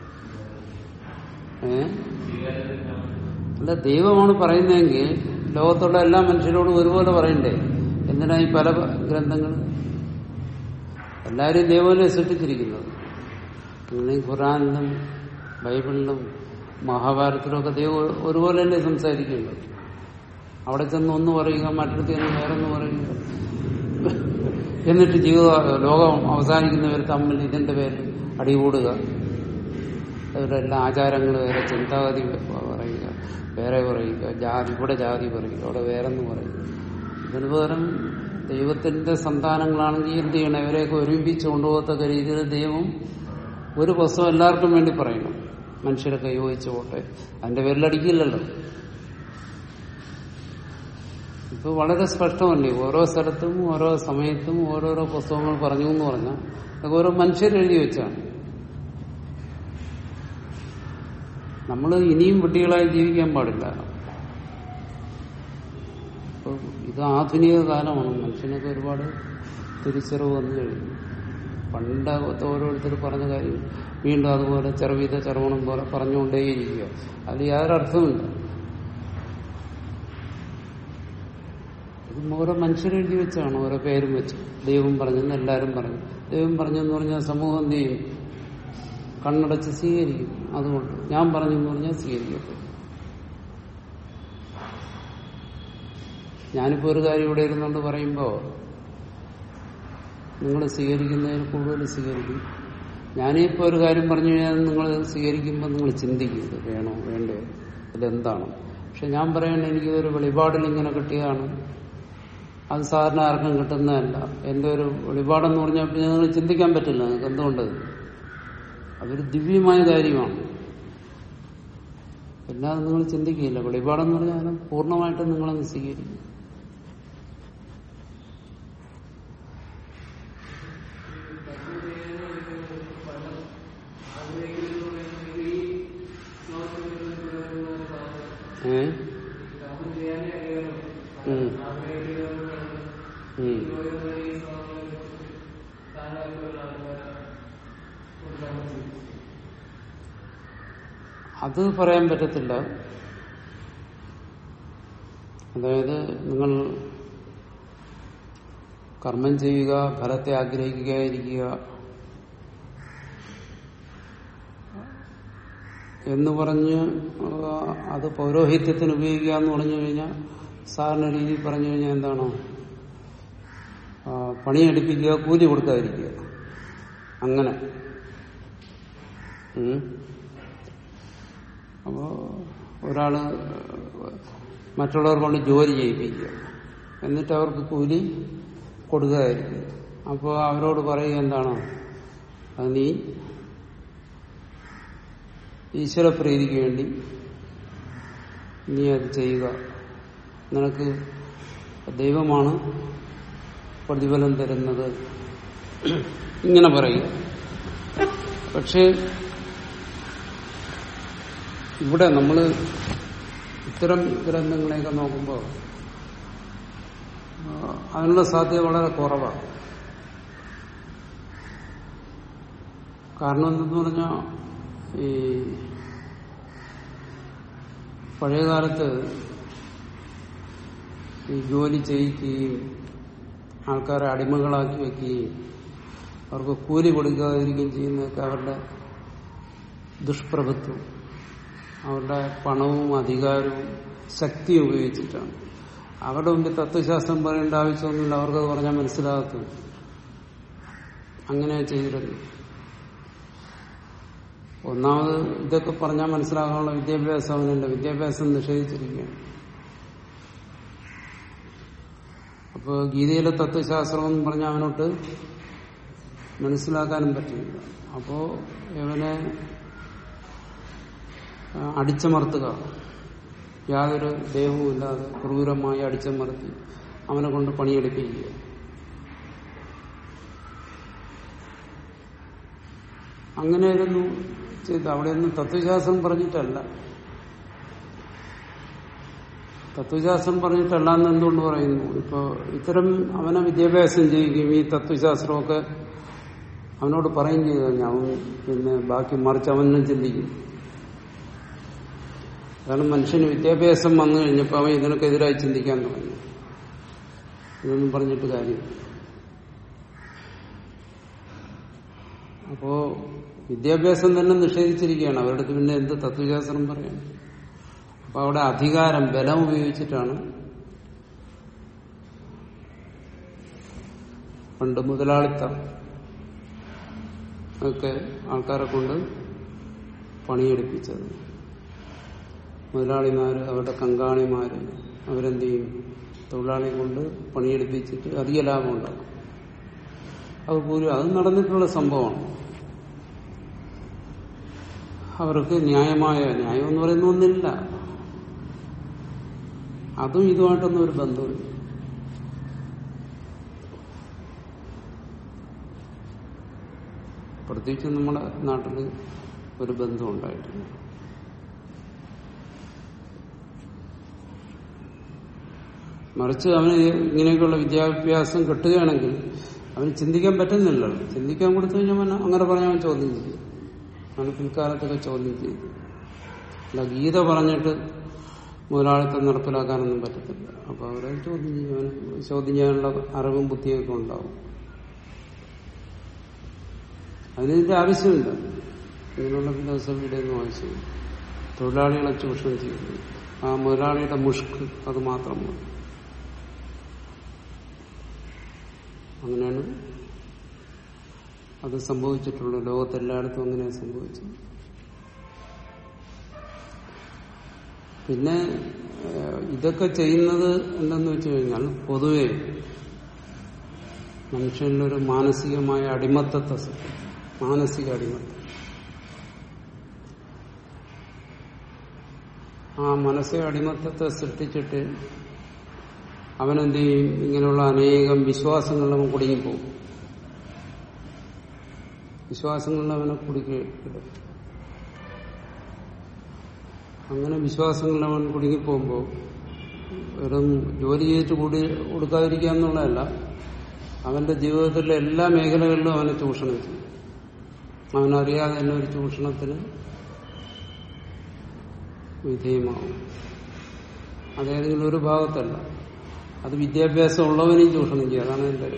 ഏ അല്ല ദൈവമാണ് പറയുന്നതെങ്കിൽ ലോകത്തുള്ള എല്ലാ മനുഷ്യരോടും ഒരുപോലെ പറയണ്ടേ എന്തിനാ ഈ പല ഗ്രന്ഥങ്ങൾ എല്ലാവരും ദൈവമല്ലേ സൃഷ്ടിച്ചിരിക്കുന്നത് നിങ്ങൾ ഈ ഖുറാനിലും ബൈബിളിലും മഹാഭാരതത്തിലും ഒക്കെ ദൈവം ഒരുപോലെയല്ലേ സംസാരിക്കേണ്ടത് അവിടെ ചെന്ന് ഒന്ന് പറയുക മറ്റടുത്ത് ചെന്ന് വേറൊന്ന് പറയുക എന്നിട്ട് ജീവിത ലോകം അവസാനിക്കുന്നവർ തമ്മിൽ ഇതിന്റെ പേരിൽ അടികൂടുക അവരെല്ലാം ആചാരങ്ങൾ വേറെ ചിന്താഗതി പറയുക വേറെ പറയുക ജാതി ഇവിടെ ജാതി പറയുക അവിടെ വേറെന്ന് പറയുക ഇതിന് പകരം ദൈവത്തിന്റെ സന്താനങ്ങളാണെങ്കിൽ എന്ത് ചെയ്യണം ഇവരെയൊക്കെ ഒരുമിപ്പിച്ച് കൊണ്ടുപോകത്തക്ക രീതിയിൽ ദൈവം ഒരു പുസ്തകം എല്ലാവർക്കും വേണ്ടി പറയണം മനുഷ്യരൊക്കെ യോജിച്ച് പോട്ടെ അതിന്റെ പേരിലടിക്കില്ലല്ലോ ഇപ്പൊ വളരെ സ്പഷ്ടമല്ലേ ഓരോ സ്ഥലത്തും ഓരോ സമയത്തും ഓരോരോ പുസ്തകങ്ങൾ പറഞ്ഞു എന്ന് പറഞ്ഞാൽ അതൊക്കെ ഓരോ മനുഷ്യരെഴുതി വെച്ചാണ് നമ്മൾ ഇനിയും വിഡ്ഢികളായി ജീവിക്കാൻ പാടില്ല ഇപ്പൊ ഇത് ആധുനിക കാലമാണ് മനുഷ്യനൊക്കെ ഒരുപാട് തിരിച്ചറിവ് വന്നു കഴിഞ്ഞു പണ്ടത്തെ ഓരോരുത്തർ പറഞ്ഞ കാര്യം വീണ്ടും അതുപോലെ ചെറുവിധ ചെറുവണം പോലെ പറഞ്ഞുകൊണ്ടേയിരിക്കുക അതിൽ യാതൊരു അർത്ഥമില്ല ഇത് ഓരോ മനുഷ്യരെഴുതി വെച്ചാണ് ഓരോ പേരും വെച്ച് ദൈവം പറഞ്ഞെന്ന് എല്ലാവരും പറഞ്ഞു ദൈവം പറഞ്ഞെന്ന് പറഞ്ഞാൽ സമൂഹം എന്ത് ചെയ്യും കണ്ണടച്ച് സ്വീകരിക്കും അതുകൊണ്ട് ഞാൻ പറഞ്ഞെന്ന് പറഞ്ഞാൽ സ്വീകരിക്കപ്പെടും ഞാനിപ്പോ ഒരു കാര്യം ഇവിടെ ഇരുന്നുകൊണ്ട് പറയുമ്പോൾ നിങ്ങൾ സ്വീകരിക്കുന്നതിന് കൂടുതൽ സ്വീകരിക്കും ഞാനിപ്പോ ഒരു കാര്യം പറഞ്ഞു കഴിഞ്ഞാൽ നിങ്ങൾ സ്വീകരിക്കുമ്പോൾ നിങ്ങൾ ചിന്തിക്കും ഇത് വേണോ വേണ്ടേ ഇതെന്താണ് പക്ഷെ ഞാൻ പറയണ എനിക്കിതൊരു വെളിപാടിൽ ഇങ്ങനെ കിട്ടിയതാണ് അത് സാധാരണ ആർക്കും കിട്ടുന്നതല്ല എന്റെ ഒരു വെളിപാടെന്ന് പറഞ്ഞാൽ പിന്നെ നിങ്ങൾ ചിന്തിക്കാൻ പറ്റില്ല നിങ്ങൾക്ക് എന്തുകൊണ്ട് അതൊരു ദിവ്യമായ കാര്യമാണ് പിന്നെ അത് നിങ്ങൾ ചിന്തിക്കില്ല വെളിപാടെന്ന് പറഞ്ഞാൽ പൂർണ്ണമായിട്ടും നിങ്ങളങ്ങ് സ്വീകരിക്കും ഏ ഉം. ഉം. അത് പറയാൻ പറ്റത്തില്ല അതായത് നിങ്ങൾ കർമ്മം ചെയ്യുക ഫലത്തെ ആഗ്രഹിക്കാതിരിക്കുക എന്ന് പറഞ്ഞ് ആ, അത് പൗരോഹിത്യത്തിന് ഉപയോഗിക്കുക എന്ന് പറഞ്ഞു കഴിഞ്ഞാൽ സാധാരണ രീതിയിൽ പറഞ്ഞു കഴിഞ്ഞാൽ എന്താണോ ആ, പണിയെടുപ്പിക്കുക കൂലി കൊടുക്കാതിരിക്കുക അങ്ങനെ ഉം. അപ്പോ ഒരാള് മറ്റുള്ളവർ കൊണ്ട് ജോലി ചെയ്യിപ്പിക്കുക എന്നിട്ട് അവർക്ക് കൂലി കൊടുക്കാതിരിക്കുക അപ്പോൾ അവരോട് പറയുക എന്താണ് അത് നീ ഈശ്വരപ്രീതിക്ക് വേണ്ടി നീ അത് ചെയ്യുക നിനക്ക് ദൈവമാണ് പ്രതിഫലം തരുന്നത് ഇങ്ങനെ പറയുക പക്ഷെ ഇവിടെ നമ്മൾ ഇത്തരം ഗ്രന്ഥങ്ങളെയൊക്കെ നോക്കുമ്പോൾ ആ, അതിനുള്ള സാധ്യത വളരെ കുറവാണ് കാരണം എന്തെന്ന് പറഞ്ഞാൽ ഈ പഴയകാലത്ത് ഈ ജോലി ചെയ്യിക്കുകയും ആൾക്കാരെ അടിമകളാക്കി വെക്കുകയും അവർക്ക് കൂലി കൊടുക്കാതിരിക്കുകയും ചെയ്യുന്നതൊക്കെ അവരുടെ ദുഷ്പ്രഭുത്വം അവരുടെ പണവും അധികാരവും ശക്തിയും ഉപയോഗിച്ചിട്ടാണ് അവരുടെ മുമ്പിൽ തത്വശാസ്ത്രം പറയേണ്ട ആവശ്യമൊന്നുമില്ല അവർക്കത് പറഞ്ഞാൽ മനസ്സിലാകത്തു അങ്ങനെ ചെയ്തിരുന്നു ഒന്നാമത് ഇതൊക്കെ പറഞ്ഞാൽ മനസ്സിലാകാനുള്ള വിദ്യാഭ്യാസം അവനുണ്ട് വിദ്യാഭ്യാസം നിഷേധിച്ചിരിക്കുകയാണ് അപ്പൊ ഗീതയിലെ തത്വശാസ്ത്രം എന്ന് പറഞ്ഞാൽ അവനോട്ട് മനസ്സിലാക്കാനും പറ്റില്ല അപ്പോ ഇവനെ ആ, അടിച്ചമർത്തുക യാതൊരു ദൈവവും ഇല്ലാതെ ക്രൂരമായി അടിച്ചമർത്തി അവനെ കൊണ്ട് പണിയെടുപ്പിക്കുക അങ്ങനെയായിരുന്നു ചെയ്ത് അവിടെയൊന്നും തത്വശാസ്ത്രം പറഞ്ഞിട്ടല്ല തത്വശാസ്ത്രം പറഞ്ഞിട്ടല്ല എന്ന് എന്തുകൊണ്ട് പറയുന്നു ഇപ്പൊ ഇത്തരം അവനെ വിദ്യാഭ്യാസം ചെയ്യുകയും ഈ തത്വശാസ്ത്രമൊക്കെ അവനോട് പറയും ചെയ്തു കഴിഞ്ഞാൽ അവൻ പിന്നെ ബാക്കി മറിച്ച് അവനും ചിന്തിക്കും കാരണം മനുഷ്യന് വിദ്യാഭ്യാസം വന്നു കഴിഞ്ഞപ്പോൾ അവൻ ഇതിനൊക്കെതിരായി ചിന്തിക്കാൻ തുടങ്ങി ഇതൊന്നും പറഞ്ഞിട്ട് കാര്യം അപ്പോ വിദ്യാഭ്യാസം തന്നെ നിഷേധിച്ചിരിക്കുകയാണ് അവരുടെ അടുത്ത് പിന്നെ എന്ത് തത്വശാസ്ത്രം പറയാൻ അപ്പൊ അവിടെ അധികാരം ബലം ഉപയോഗിച്ചിട്ടാണ് പണ്ട് മുതലാളിത്തം ഒക്കെ ആൾക്കാരെ കൊണ്ട് പണിയെടുപ്പിച്ചത് മുതലാളിമാര് അവരുടെ കങ്കാണിമാര് അവരെന്ത് ചെയ്യും തൊഴിലാളി കൊണ്ട് പണിയെടുപ്പിച്ചിട്ട് അധിക ലാഭം ഉണ്ടാക്കും അത് പോലും അത് നടന്നിട്ടുള്ള സംഭവമാണ് അവർക്ക് ന്യായമായ ന്യായം എന്ന് പറയുന്ന ഒന്നില്ല അതും ഇതുമായിട്ടൊന്നും ഒരു ബന്ധമില്ല പ്രത്യേകിച്ച് നമ്മുടെ നാട്ടിൽ ഒരു ബന്ധം ഉണ്ടായിട്ടില്ല മറിച്ച് അവന് ഇങ്ങനെയൊക്കെയുള്ള വിദ്യാഭ്യാസം കിട്ടുകയാണെങ്കിൽ അവന് ചിന്തിക്കാൻ പറ്റുന്നില്ലല്ലോ ചിന്തിക്കാൻ കൊടുത്തു കഴിഞ്ഞാൽ അവൻ അങ്ങനെ പറഞ്ഞാൽ അവൻ ചോദ്യം ചെയ്യും അവന് പിൽക്കാലത്തൊക്കെ ചോദ്യം ചെയ്യും അല്ല ഗീത പറഞ്ഞിട്ട് മുതലാളിത്തം നടപ്പിലാക്കാനൊന്നും പറ്റത്തില്ല അപ്പൊ അവരെ ചോദ്യം ചെയ്യും അവന് ചോദ്യം ചെയ്യാനുള്ള അറിവും ബുദ്ധിയൊക്കെ ഉണ്ടാവും അതിന്റെ ആവശ്യമില്ല ഇങ്ങനെയുള്ള ഫിലോസഫിയുടെ ഒന്നും ആവശ്യമില്ല തൊഴിലാളികളെ ചൂഷണം ചെയ്യുന്നു ആ മുതലാളിയുടെ മുഷ്ക് അത് മാത്രം മതി അങ്ങനെയാണ് അത് സംഭവിച്ചിട്ടുള്ളത് ലോകത്തെല്ലായിടത്തും അങ്ങനെയാണ് സംഭവിച്ചത് പിന്നെ ഏഹ്, ഇതൊക്കെ ചെയ്യുന്നത് എന്തെന്ന് വെച്ച് കഴിഞ്ഞാൽ പൊതുവെ മനുഷ്യനിലൊരു മാനസികമായ അടിമത്തത്തെ സൃഷ്ടിക്കും. മാനസിക അടിമത്തം ആ മനസ്സിക അടിമത്തത്തെ സൃഷ്ടിച്ചിട്ട് അവനെന്ത് ചെയ്യും ഇങ്ങനെയുള്ള അനേകം വിശ്വാസങ്ങളിൽ അവൻ കുടുങ്ങിപ്പോകും വിശ്വാസങ്ങളിൽ അവനെ കുടുക്കിയിടും അങ്ങനെ വിശ്വാസങ്ങളിൽ അവൻ കുടുങ്ങിപ്പോകുമ്പോൾ വെറും ജോലി ചെയ്തിട്ട് കൂടി കൊടുക്കാതിരിക്കുക എന്നുള്ളതല്ല അവന്റെ ജീവിതത്തിലെ എല്ലാ മേഖലകളിലും അവനെ ചൂഷണം ചെയ്യും അവനറിയാതെ തന്നെ ഒരു ചൂഷണത്തിന് വിധേയമാവും അതേതെങ്കിലും ഒരു ഭാഗത്തല്ല അത് വിദ്യാഭ്യാസം ഉള്ളവനെയും ചൂഷണം ചെയ്യും അതാണ് എന്റെ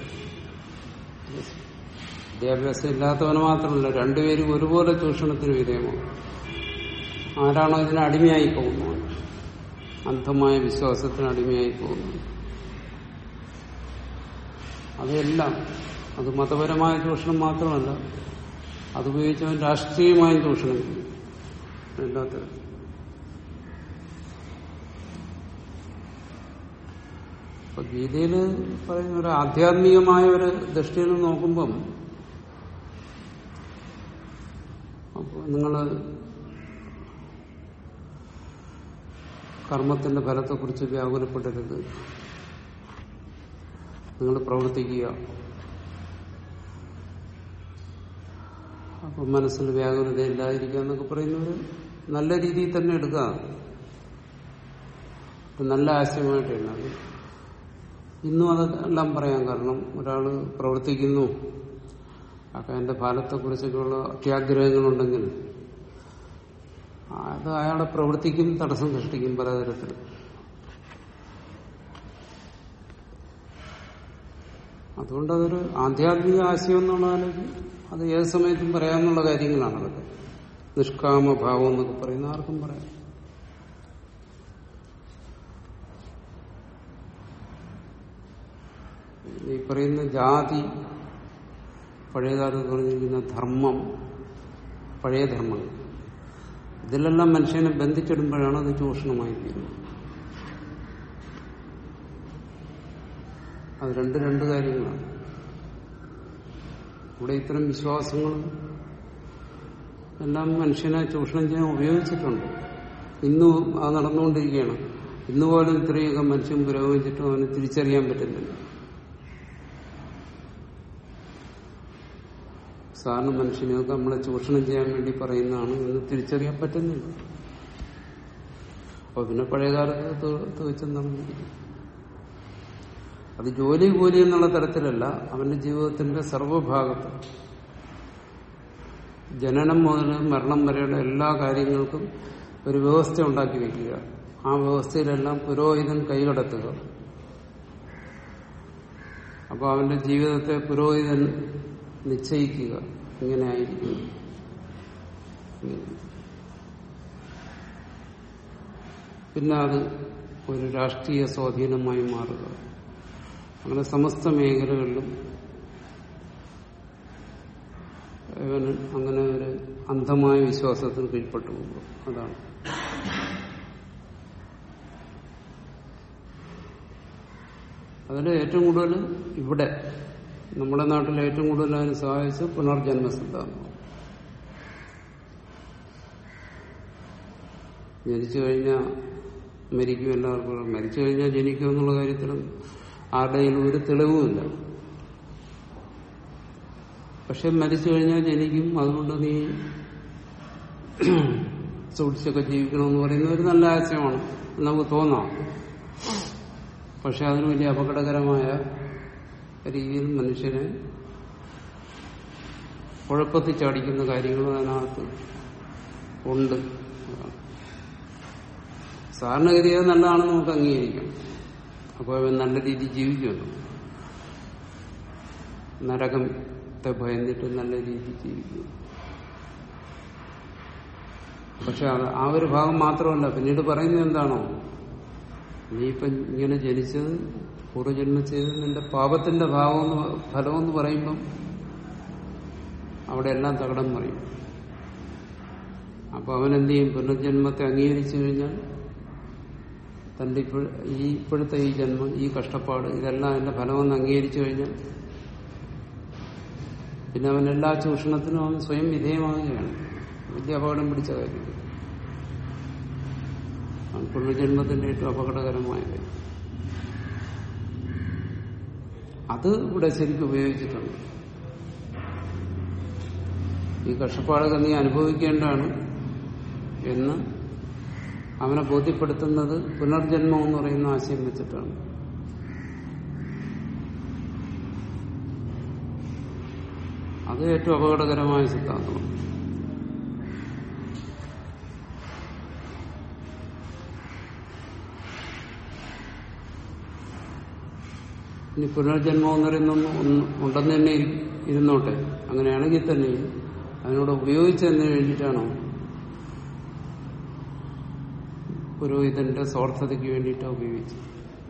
വിദ്യാഭ്യാസം ഇല്ലാത്തവന് മാത്രമല്ല രണ്ടുപേരും ഒരുപോലെ ചൂഷണത്തിന് വിധേയമാകും ആരാണോ ഇതിന് അടിമയായി പോകുന്നത് അന്ധമായ വിശ്വാസത്തിന് അടിമയായി പോകുന്നത് അതെല്ലാം അത് മതപരമായ ചൂഷണം മാത്രമല്ല അതുപയോഗിച്ചവൻ രാഷ്ട്രീയമായും ചൂഷണം ചെയ്യും എല്ലാത്തരം അപ്പൊ ഗീതയിൽ പറയുന്ന ഒരു ആധ്യാത്മികമായ ഒരു ദൃഷ്ടിയിൽ നിന്ന് നോക്കുമ്പം അപ്പോൾ നിങ്ങൾ കർമ്മത്തിന്റെ ഫലത്തെക്കുറിച്ച് വ്യാകുലപ്പെടരുത് നിങ്ങൾ പ്രവർത്തിക്കുക അപ്പം മനസ്സിൽ വ്യാകുലത ഇല്ലാതിരിക്കുക എന്നൊക്കെ പറയുന്നത് നല്ല രീതിയിൽ തന്നെ എടുക്കുക ഒരു നല്ല ആശയമായിട്ടാണ് അത് ഇന്നും അതെല്ലാം പറയാം കാരണം ഒരാൾ പ്രവർത്തിക്കുന്നു ഒക്കെ അതിന്റെ ഫലത്തെക്കുറിച്ചൊക്കെയുള്ള അത്യാഗ്രഹങ്ങളുണ്ടെങ്കിൽ അത് അയാളെ പ്രവൃത്തിക്കും തടസ്സം സൃഷ്ടിക്കും പലതരത്തിൽ അതുകൊണ്ട് അതൊരു ആധ്യാത്മിക ആശയം എന്നുള്ളതിൽ അത് ഏത് സമയത്തും പറയാനുള്ള കാര്യങ്ങളാണ് അതൊക്കെ നിഷ്കാമഭാവം എന്നൊക്കെ പറയുന്ന ആർക്കും പറയാം ഈ പറയുന്ന ജാതി പഴയകാലത്ത് പറഞ്ഞിരിക്കുന്ന ധർമ്മം പഴയ ധർമ്മങ്ങൾ ഇതിലെല്ലാം മനുഷ്യനെ ബന്ധിച്ചിടുമ്പോഴാണ് അത് ചൂഷണമായി തീരുന്നത് അത് രണ്ട് രണ്ട് കാര്യങ്ങളാണ് ഇവിടെ ഇത്തരം വിശ്വാസങ്ങൾ എല്ലാം മനുഷ്യനെ ചൂഷണം ചെയ്യാൻ ഉപയോഗിച്ചിട്ടുണ്ട് ഇന്നും അത് നടന്നുകൊണ്ടിരിക്കുകയാണ് ഇന്ന് പോലും ഇത്രയൊക്കെ മനുഷ്യൻ പുരോഗമിച്ചിട്ടും അവന് തിരിച്ചറിയാൻ പറ്റുന്നില്ല സാധാരണ മനുഷ്യനെയൊക്കെ നമ്മളെ ചൂഷണം ചെയ്യാൻ വേണ്ടി പറയുന്നതാണ് എന്ന് തിരിച്ചറിയാൻ പറ്റുന്നില്ല അപ്പൊ പിന്നെ പഴയകാലത്ത് തികച്ചും നടന്നിരിക്കും അത് ജോലി കൂലി എന്നുള്ള തരത്തിലല്ല അവന്റെ ജീവിതത്തിന്റെ സർവഭാഗത്തും ജനനം മുതൽ മരണം വരെയുള്ള എല്ലാ കാര്യങ്ങൾക്കും ഒരു വ്യവസ്ഥ ഉണ്ടാക്കി വെക്കുക ആ വ്യവസ്ഥയിലെല്ലാം പുരോഹിതൻ കൈകടത്തുക അപ്പോൾ അവന്റെ ജീവിതത്തെ പുരോഹിതൻ നിശ്ചയിക്കുക ഇങ്ങനെ ആയിരിക്കും പിന്നെ അത് ഒരു രാഷ്ട്രീയ സ്വാധീനമായി മാറുക അങ്ങനെ സമസ്ത മേഖലകളിലും ഇവന് അങ്ങനെ ഒരു അന്ധമായ വിശ്വാസത്തിന് കീഴ്പ്പെട്ടു പോകും അതാണ് അതിൽ ഏറ്റവും കൂടുതൽ ഇവിടെ നമ്മുടെ നാട്ടിൽ ഏറ്റവും കൂടുതൽ അതിന് സഹായിച്ച് പുനർജന്മ സിദ്ധാന്തം ജനിച്ചു കഴിഞ്ഞാൽ മരിക്കും എല്ലാവർക്കും മരിച്ചു കഴിഞ്ഞാൽ ജനിക്കും എന്നുള്ള കാര്യത്തിലും ആരുടെയും ഒരു തെളിവുമില്ല പക്ഷെ മരിച്ചു കഴിഞ്ഞാൽ ജനിക്കും അതുകൊണ്ട് നീ സൂക്ഷിച്ചൊക്കെ ജീവിക്കണമെന്ന് പറയുന്ന ഒരു നല്ല ആശയമാണ് നമുക്ക് തോന്നാം പക്ഷെ അതിന് വലിയ അപകടകരമായ രീതിയിൽ മനുഷ്യനെ കുഴപ്പത്തിൽ ചാടിക്കുന്ന കാര്യങ്ങളും അതിനകത്ത് ഉണ്ട് സാധാരണഗതി അത് നല്ലതാണെന്ന് നമുക്ക് അംഗീകരിക്കാം അപ്പോൾ അവൻ നല്ല രീതിയിൽ ജീവിക്കുമല്ലോ നരകത്തെ ഭയന്നിട്ട് നല്ല രീതിയിൽ ജീവിക്കും പക്ഷെ അത് ആ ഒരു ഭാഗം മാത്രമല്ല പിന്നീട് പറയുന്നത് എന്താണോ നീ ഇപ്പം ഇങ്ങനെ ജനിച്ചത് പൂർവ്വജന്മം ചെയ്തത് നിന്റെ പാപത്തിന്റെ ഭാവം ഫലമെന്ന് പറയുമ്പം അവിടെ എല്ലാം തകടം പറയും അപ്പൊ അവൻ എന്ത് ചെയ്യും പുനർജന്മത്തെ അംഗീകരിച്ചു കഴിഞ്ഞാൽ തന്റെ ഇപ്പോൾ ഈ ഇപ്പോഴത്തെ ഈ ജന്മം ഈ കഷ്ടപ്പാട് ഇതെല്ലാം എന്റെ ഫലമെന്ന് അംഗീകരിച്ചു കഴിഞ്ഞാൽ പിന്നെ അവൻ എല്ലാ ചൂഷണത്തിനും അവൻ സ്വയം വിധേയമാകുകയാണ് വലിയ അപകടം പിടിച്ച കാര്യം പുനർജന്മത്തിന്റെ ഏറ്റവും അപകടകരമായ കാര്യം അത് ഇവിടെ ശരിക്കും ഉപയോഗിച്ചിട്ടുണ്ട് ഈ കഷ്ടപ്പാടൊക്കെ നീ അനുഭവിക്കേണ്ടതാണ് എന്ന് അവനെ ബോധ്യപ്പെടുത്തുന്നത് പുനർജന്മം എന്ന് പറയുന്ന ആശയം വെച്ചിട്ടാണ് അത് ഏറ്റവും അപകടകരമായ സിദ്ധാന്തമാണ് ഇനി പുനർജന്മം എന്ന് പറയുന്ന ഒന്ന് ഒന്ന് ഉണ്ടെന്ന് തന്നെ ഇരി- ഇരുന്നോട്ടെ അങ്ങനെയാണെങ്കിൽ തന്നെ അതിനോട് ഉപയോഗിച്ചതിന് വേണ്ടിയിട്ടാണോ പുരോഹിതന്റെ സ്വാർത്ഥതയ്ക്ക് വേണ്ടിയിട്ടാണ് ഉപയോഗിച്ചത്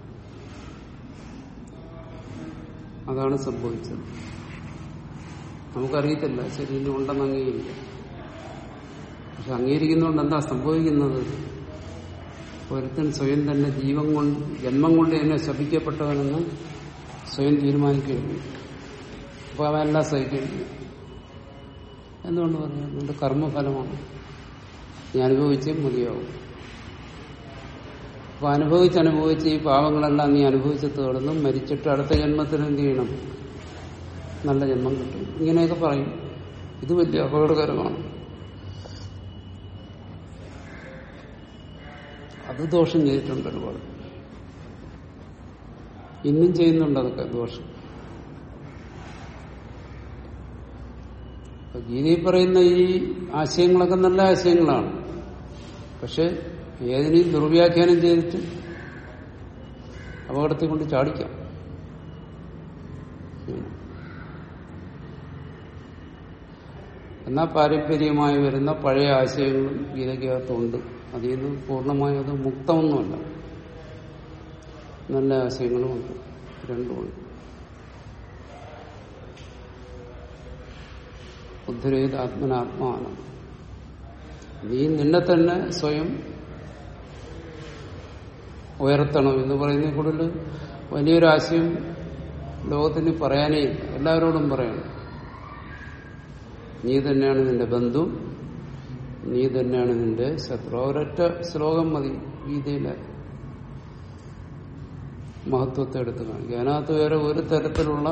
അതാണ് സംഭവിച്ചത് നമുക്കറിയത്തില്ല ശരി ഇനി ഉണ്ടെന്ന് അംഗീകരിക്കാം പക്ഷെ അംഗീകരിക്കുന്നതുകൊണ്ട് എന്താ സംഭവിക്കുന്നത് ഒരുത്തൻ സ്വയം തന്നെ ജീവൻ കൊണ്ട് ജന്മം കൊണ്ട് തന്നെ ശപിക്കപ്പെട്ടവനെന്ന് സ്വയം തീരുമാനിക്കുകയുള്ളൂ അപ്പൊ അവനെല്ലാം സഹിക്കേണ്ടി എന്തുകൊണ്ട് പറയാം നിന്റെ കർമ്മഫലമാണ് നീ അനുഭവിച്ചേ മതിയാവും അപ്പൊ അനുഭവിച്ച് അനുഭവിച്ച് ഈ പാവങ്ങളെല്ലാം നീ അനുഭവിച്ച് തീർന്നും മരിച്ചിട്ട് അടുത്ത ജന്മത്തിൽ എന്ത് ചെയ്യണം നല്ല ജന്മം കിട്ടും ഇങ്ങനെയൊക്കെ പറയും ഇത് വലിയ അപകടകരമാണ് അത് ദോഷം ചെയ്തിട്ടുണ്ട് ഒരുപാട് ഇന്നും ചെയ്യുന്നുണ്ട് അതൊക്കെ ദോഷം അപ്പൊ ഗീതയിൽ പറയുന്ന ഈ ആശയങ്ങളൊക്കെ നല്ല ആശയങ്ങളാണ് പക്ഷെ ഏതിനെയും ദുർവ്യാഖ്യാനം ചെയ്തിട്ട് അപകടത്തെ കൊണ്ട് ചാടിക്കാം ഉം. എന്നാൽ പാരമ്പര്യമായി വരുന്ന പഴയ ആശയങ്ങളും ഗീതയ്ക്കകത്തുണ്ട് അതിൽ നിന്ന് പൂർണ്ണമായും അത് മുക്തമൊന്നുമല്ല നല്ല ആശയങ്ങളുമുണ്ട് രണ്ടുമുണ്ട് ഉദ്ധരേത് ആത്മനാത്മാനം നീ നിന്നെ തന്നെ സ്വയം ഉയർത്തണം എന്ന് പറയുന്നതിൽ കൂടുതൽ വലിയൊരാശയം ലോകത്തിന് പറയാനേ ഇല്ല എല്ലാവരോടും പറയണം നീ തന്നെയാണ് നിന്റെ ബന്ധു നീ തന്നെയാണ് നിന്റെ ശത്രു ആ ഒരൊറ്റ ശ്ലോകം മതി ഗീതയിലെ മഹത്വത്തെ എടുത്ത് കാണിക്കുക അതിനകത്ത് വേറെ ഒരു തരത്തിലുള്ള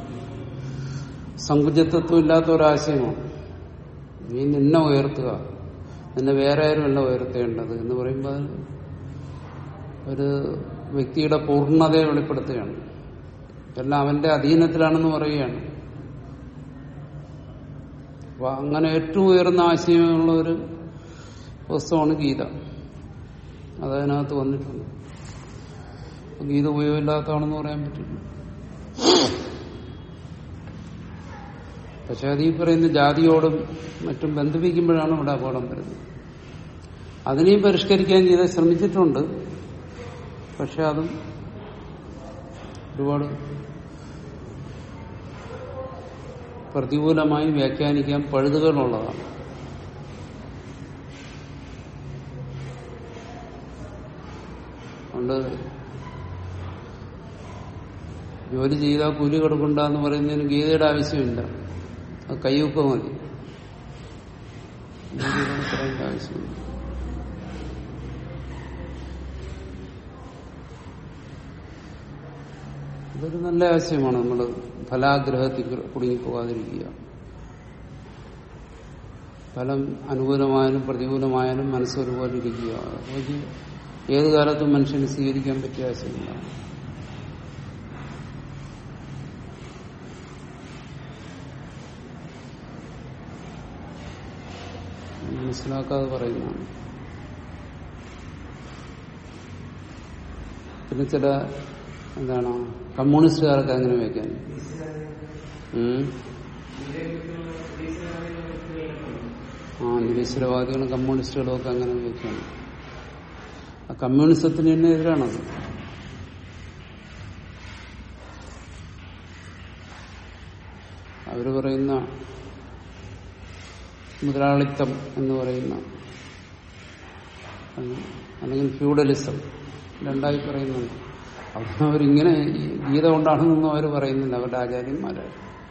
സങ്കുചിത്വം ഇല്ലാത്ത ഒരാശയമാണ് നീ നിന്നെ ഉയർത്തുക നിന്നെ വേറെ ആരുമല്ല ഉയർത്തേണ്ടത് എന്ന് പറയുമ്പോൾ അത് ഒരു വ്യക്തിയുടെ പൂർണ്ണതയെ വെളിപ്പെടുത്തുകയാണ് എല്ലാം അവന്റെ അധീനത്തിലാണെന്ന് പറയുകയാണ് അപ്പൊ അങ്ങനെ ഏറ്റവും ഉയർന്ന ആശയമുള്ള ഒരു പുസ്തകമാണ് ഗീത അതതിനകത്ത് വന്നിട്ടുണ്ട് അപ്പൊ ഗീത ഉപയോഗമില്ലാത്തതാണെന്ന് പറയാൻ പറ്റില്ല പക്ഷെ അത് ഈ പറയുന്ന ജാതിയോടും മറ്റും ബന്ധിപ്പിക്കുമ്പോഴാണ് ഇവിടെ അപകടം വരുന്നത് അതിനെയും പരിഷ്കരിക്കാൻ ചെയ്ത് ശ്രമിച്ചിട്ടുണ്ട് പക്ഷെ അതും ഒരുപാട് പ്രതികൂലമായി വ്യാഖ്യാനിക്കാൻ പഴുതുകളുള്ളതാണ് അതുകൊണ്ട് ജോലി ചെയ്താൽ കൂലി കൊടുക്കണ്ട എന്ന് പറയുന്നതിന് ഗീതയുടെ ആവശ്യമില്ല അത് കയ്യൊക്കെ മതി ഗീതയുടെ പറയേണ്ട ആവശ്യമില്ല ഇതൊരു നല്ല ആശയമാണ് നമ്മൾ ഫലാഗ്രഹത്തിൽ കുടുങ്ങിപ്പോകാതിരിക്കുക ഫലം അനുകൂലമായാലും പ്രതികൂലമായാലും മനസ്സൊരുപോലെ ഇരിക്കുക അത് ഏത് കാലത്തും മനുഷ്യന് സ്വീകരിക്കാൻ പറ്റിയ ആശയങ്ങളാണ് മനസ്സിലാക്കാതെ പറയുന്നതാണ് പിന്നെ ചില എന്താണ് കമ്മ്യൂണിസ്റ്റുകാർക്ക് അങ്ങനെ വയ്ക്കാൻ ഉം. ആ നിരീശ്വരവാദികളും കമ്മ്യൂണിസ്റ്റുകളും ഒക്കെ അങ്ങനെ വയ്ക്കാണ് ആ കമ്മ്യൂണിസത്തിന് തന്നെ എതിരാണത് അവര് പറയുന്ന മുതലാളിത്തം എന്ന് പറയുന്ന അല്ലെങ്കിൽ ഫ്യൂഡലിസം രണ്ടായി പറയുന്നുണ്ട് അതൊന്നും അവരിങ്ങനെ ഈ ഗീത കൊണ്ടാണെന്നൊന്നും അവർ പറയുന്നില്ല അവരുടെ ആചാര്യന്മാരെ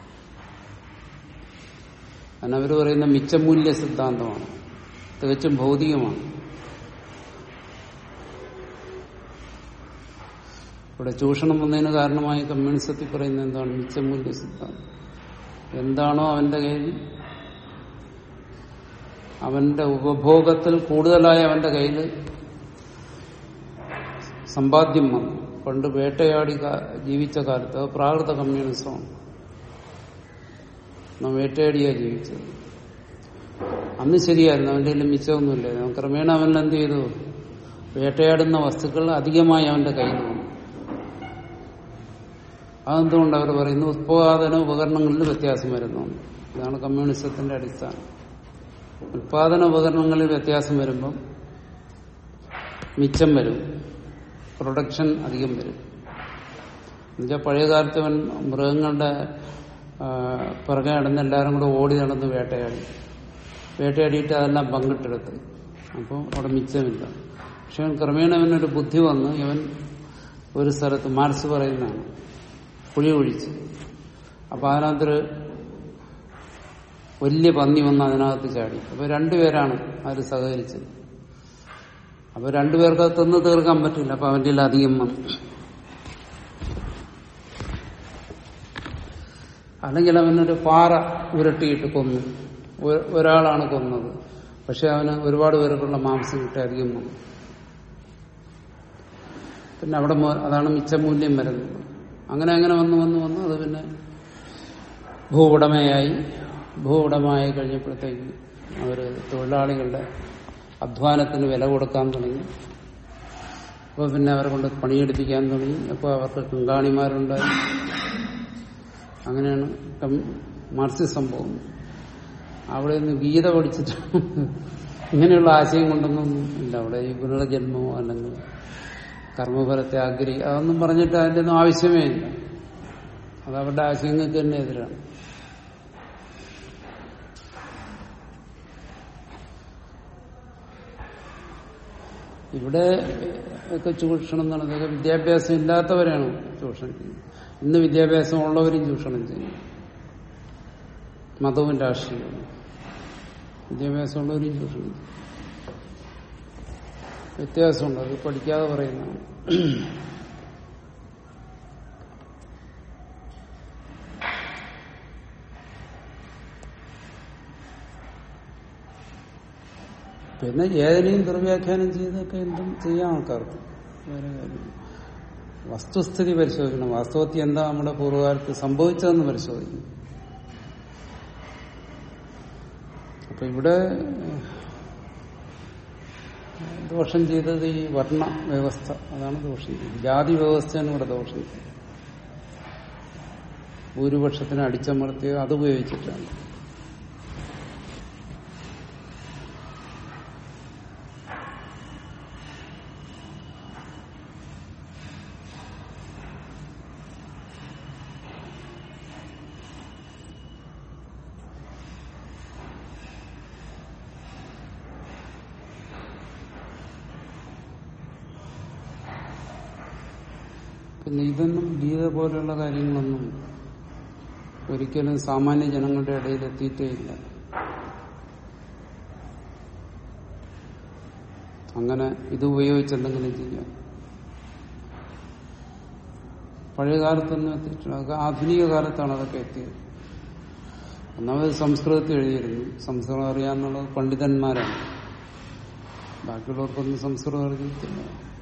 അതിനവർ പറയുന്ന മിച്ചമൂല്യ സിദ്ധാന്തമാണ് തികച്ചും ഭൗതികമാണ് ഇവിടെ ചൂഷണം വന്നതിന് കാരണമായി കമ്മ്യൂണിസത്തിൽ പറയുന്നത് എന്താണ് മിച്ചമൂല്യ സിദ്ധാന്തം എന്താണോ അവന്റെ കയ്യിൽ അവന്റെ ഉപഭോഗത്തിൽ കൂടുതലായി അവന്റെ കയ്യിൽ സമ്പാദ്യം വന്നു പണ്ട് വേട്ടയാടി കാ- ജീവിച്ച കാലത്ത് അത് പ്രാകൃത കമ്മ്യൂണിസമാണ് നാം വേട്ടയാടിയാ ജീവിച്ചത് അന്ന് ശരിയായിരുന്നു അവന്റെ കയ്യിൽ മിച്ചമൊന്നുമില്ലായിരുന്നു ക്രമേണ അവൻ എന്ത് ചെയ്തു വേട്ടയാടുന്ന വസ്തുക്കൾ അധികമായി അവന്റെ കയ്യിൽ വന്നു അതെന്തുകൊണ്ട് അവർ പറയുന്നു ഉത്പാദന ഉപകരണങ്ങളിൽ വ്യത്യാസം വരുന്നു ഇതാണ് കമ്മ്യൂണിസത്തിന്റെ അടിസ്ഥാനം ഉത്പാദന ഉപകരണങ്ങളിൽ വ്യത്യാസം വരുമ്പം മിച്ചം വരും പ്രൊഡക്ഷൻ അധികം വരും എന്നുവെച്ചാൽ പഴയ കാലത്ത് അവൻ മൃഗങ്ങളുടെ ആ, പിറകെ നടന്ന് എല്ലാവരും കൂടെ ഓടി നടന്ന് വേട്ടയാടി വേട്ടയാടിയിട്ട് അതെല്ലാം പങ്കിട്ടെടുത്ത് അപ്പോൾ അവിടെ മിച്ചമില്ല പക്ഷെ അവൻ ക്രമേണ അവനൊരു ബുദ്ധി വന്ന് ഇവൻ ഒരു സ്ഥലത്ത് മാർസ് പറയുന്നതാണ് കുഴി ഒഴിച്ച് അപ്പൊ അതിനകത്തൊരു വലിയ പന്നി വന്ന് അതിനകത്ത് ചാടി അപ്പൊ രണ്ടുപേരാണ് അതിൽ സഹകരിച്ചത് അപ്പൊ രണ്ടുപേർക്ക് അത് തിന്ന് തീർക്കാൻ പറ്റില്ല അപ്പൊ അവന്റെ കയ്യിൽ അധികം വന്നു അല്ലെങ്കിൽ അവനൊരു പാറ ഉരുട്ടിയിട്ട് കൊന്നു ഒ- ഒരാളാണ് കൊന്നത് പക്ഷെ അവന് ഒരുപാട് പേർക്കുള്ള മാംസം കിട്ടി അധികം വന്നു പിന്നെ അവിടെ മു- അതാണ് മിച്ചമൂല്യം വരുന്നത് അങ്ങനെ അങ്ങനെ വന്ന് വന്ന് വന്ന് അത് പിന്നെ ഭൂവുടമയായി ഭൂവുടമയായി കഴിഞ്ഞപ്പോഴത്തേക്ക് അവർ തൊഴിലാളികളുടെ അധ്വാനത്തിന് വില കൊടുക്കാൻ തുടങ്ങി അപ്പോൾ പിന്നെ അവരെ കൊണ്ട് പണിയെടുപ്പിക്കാൻ തുടങ്ങി അപ്പോൾ അവർക്ക് കങ്കാണിമാരുണ്ടായി അങ്ങനെയാണ് കം- മാർക്സിസം പോകുന്നത് അവിടെ നിന്ന് ഗീത പഠിച്ചിട്ട് ഇങ്ങനെയുള്ള ആശയം കൊണ്ടൊന്നും ഇല്ല അവിടെ ഈ പുനർജന്മമോ അല്ലെങ്കിൽ കർമ്മഫലത്തെ ആഗ്രഹി അതൊന്നും പറഞ്ഞിട്ട് അതിന്റെ ഒന്നും ആവശ്യമേ ഇല്ല അത് അവരുടെ ആശയങ്ങൾക്ക് തന്നെ എതിരാണ് ഇവിടെ ഒക്കെ ചൂഷണം നടന്നത് വിദ്യാഭ്യാസം ഇല്ലാത്തവരാണ് ചൂഷണം ചെയ്യുന്നത് ഇന്ന് വിദ്യാഭ്യാസം ഉള്ളവരും ചൂഷണം ചെയ്യും മതവും രാഷ്ട്രീയവും വിദ്യാഭ്യാസം ഉള്ളവരും ചൂഷണം ചെയ്യും വ്യത്യാസമുണ്ട് അത് പഠിക്കാതെ പറയുന്നതാണ് പിന്നെ ഏതിനെയും ദുർവ്യാഖ്യാനം ചെയ്തൊക്കെ എന്തും ചെയ്യാം ആൾക്കാർക്ക് വേറെ കാര്യമില്ല വസ്തുസ്ഥിതി പരിശോധിക്കണം വാസ്തവത്തിൽ എന്താ നമ്മുടെ പൂർവ്വകാലത്ത് സംഭവിച്ചതെന്ന് പരിശോധിക്കണം അപ്പൊ ഇവിടെ ദോഷം ചെയ്തത് ഈ വർണ്ണ വ്യവസ്ഥ അതാണ് ദോഷം ചെയ്തത് ജാതി വ്യവസ്ഥയാണ് ഇവിടെ ദോഷം ചെയ്തത് ഭൂരിപക്ഷത്തിന് അടിച്ചമർത്തിയ അത് ഉപയോഗിച്ചിട്ടാണ് പിന്നെ ഇതൊന്നും ഗീത പോലെയുള്ള കാര്യങ്ങളൊന്നും ഒരിക്കലും സാമാന്യ ജനങ്ങളുടെ ഇടയിൽ എത്തിയിട്ടേ ഇല്ല അങ്ങനെ ഇത് ഉപയോഗിച്ച് എന്തെങ്കിലും ചെയ്യാം പഴയ കാലത്തൊന്നും എത്തിയിട്ടില്ല അതൊക്കെ ആധുനിക കാലത്താണ് അതൊക്കെ എത്തിയത് ഒന്നാമത് സംസ്കൃതത്തിൽ എഴുതിയിരുന്നു സംസ്കൃതം അറിയാന്നുള്ളത് പണ്ഡിതന്മാരാണ് ബാക്കിയുള്ളവർക്കൊന്നും സംസ്കൃതം അറിയത്തില്ല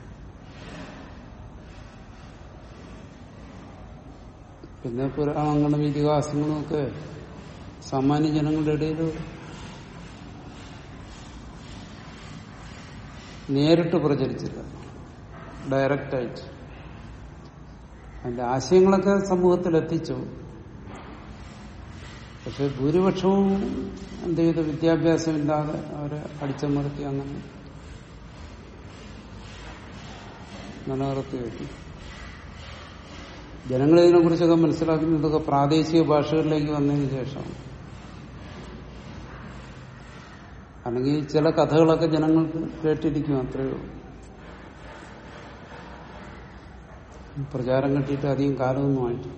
പിന്നെ പുരാണങ്ങളും ഇതിഹാസങ്ങളും ഒക്കെ സാമാന്യ ജനങ്ങളുടെ ഇടയിൽ നേരിട്ട് പ്രചരിച്ചില്ല ഡയറക്റ്റായിട്ട് അതിന്റെ ആശയങ്ങളൊക്കെ സമൂഹത്തിൽ എത്തിച്ചു പക്ഷെ ഭൂരിപക്ഷവും എന്ത് ചെയ്തു വിദ്യാഭ്യാസമില്ലാതെ അവരെ അടിച്ചമർത്തി അങ്ങനെ നിലനിർത്തി വെച്ചു ജനങ്ങൾ ഇതിനെ കുറിച്ചൊക്കെ മനസ്സിലാക്കുന്നതൊക്കെ പ്രാദേശിക ഭാഷകളിലേക്ക് വന്നതിന് ശേഷമാണ് അല്ലെങ്കിൽ ചില കഥകളൊക്കെ ജനങ്ങൾക്ക് കേട്ടിരിക്കും അത്രയേ ഉള്ളൂ പ്രചാരം കിട്ടിയിട്ട് അധികം കാലമൊന്നും ആയിട്ടില്ല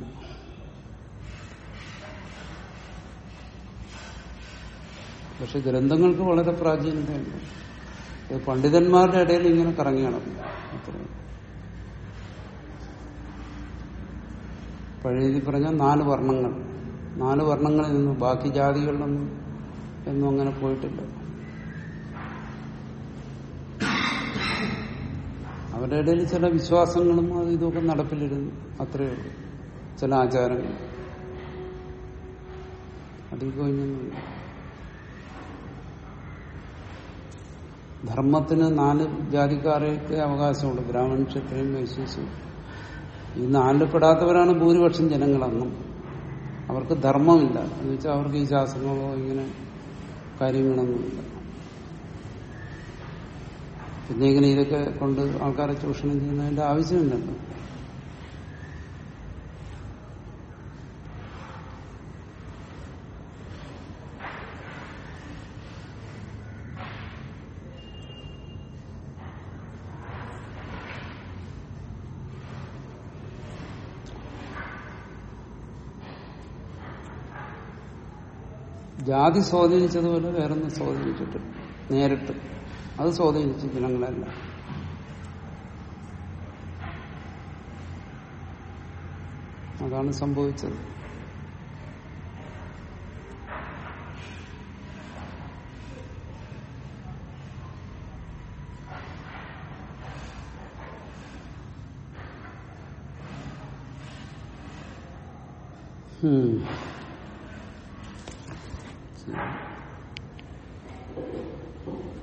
പക്ഷെ ഗ്രന്ഥങ്ങൾക്ക് വളരെ പ്രാചീനതയുണ്ട് ഇത് പണ്ഡിതന്മാരുടെ ഇടയിൽ ഇങ്ങനെ കറങ്ങി നടക്കും അത്രയും പഴയതി പറഞ്ഞാൽ നാല് വർണ്ണങ്ങൾ നാല് വർണ്ണങ്ങളിൽ നിന്നും ബാക്കി ജാതികളിലൊന്നും എന്നും അങ്ങനെ പോയിട്ടില്ല അവരുടെ ഇടയിൽ ചില വിശ്വാസങ്ങളും അത് ഇതൊക്കെ നടപ്പിലിരുന്നു അത്രയേ ഉള്ളൂ ചില ആചാരങ്ങൾ അതിൽ കഴിഞ്ഞൊന്നുമില്ല ധർമ്മത്തിന് നാല് ജാതിക്കാരെയൊക്കെ അവകാശമുള്ളൂ ബ്രാഹ്മൺ ക്ഷത്രിയൻ വൈശ്യസും ഈ നാലിൽപ്പെടാത്തവരാണ് ഭൂരിപക്ഷം ജനങ്ങളെന്നും അവർക്ക് ധർമ്മമില്ല എന്ന് വെച്ചാൽ അവർക്ക് ഈ ശാസ്ത്രങ്ങളോ ഇങ്ങനെ കാര്യങ്ങളൊന്നുമില്ല പിന്നെ ഇങ്ങനെ ഇതൊക്കെ കൊണ്ട് ആൾക്കാരെ ചൂഷണം ചെയ്യുന്നതിന്റെ ആവശ്യമില്ലല്ലോ ജാതി സ്വാധീനിച്ചതുപോലെ വേറൊന്നും സ്വാധീനിച്ചിട്ട് നേരിട്ട് അത് സ്വാധീനിച്ചു ജനങ്ങളല്ല അതാണ് സംഭവിച്ചത് ഉം. ശരി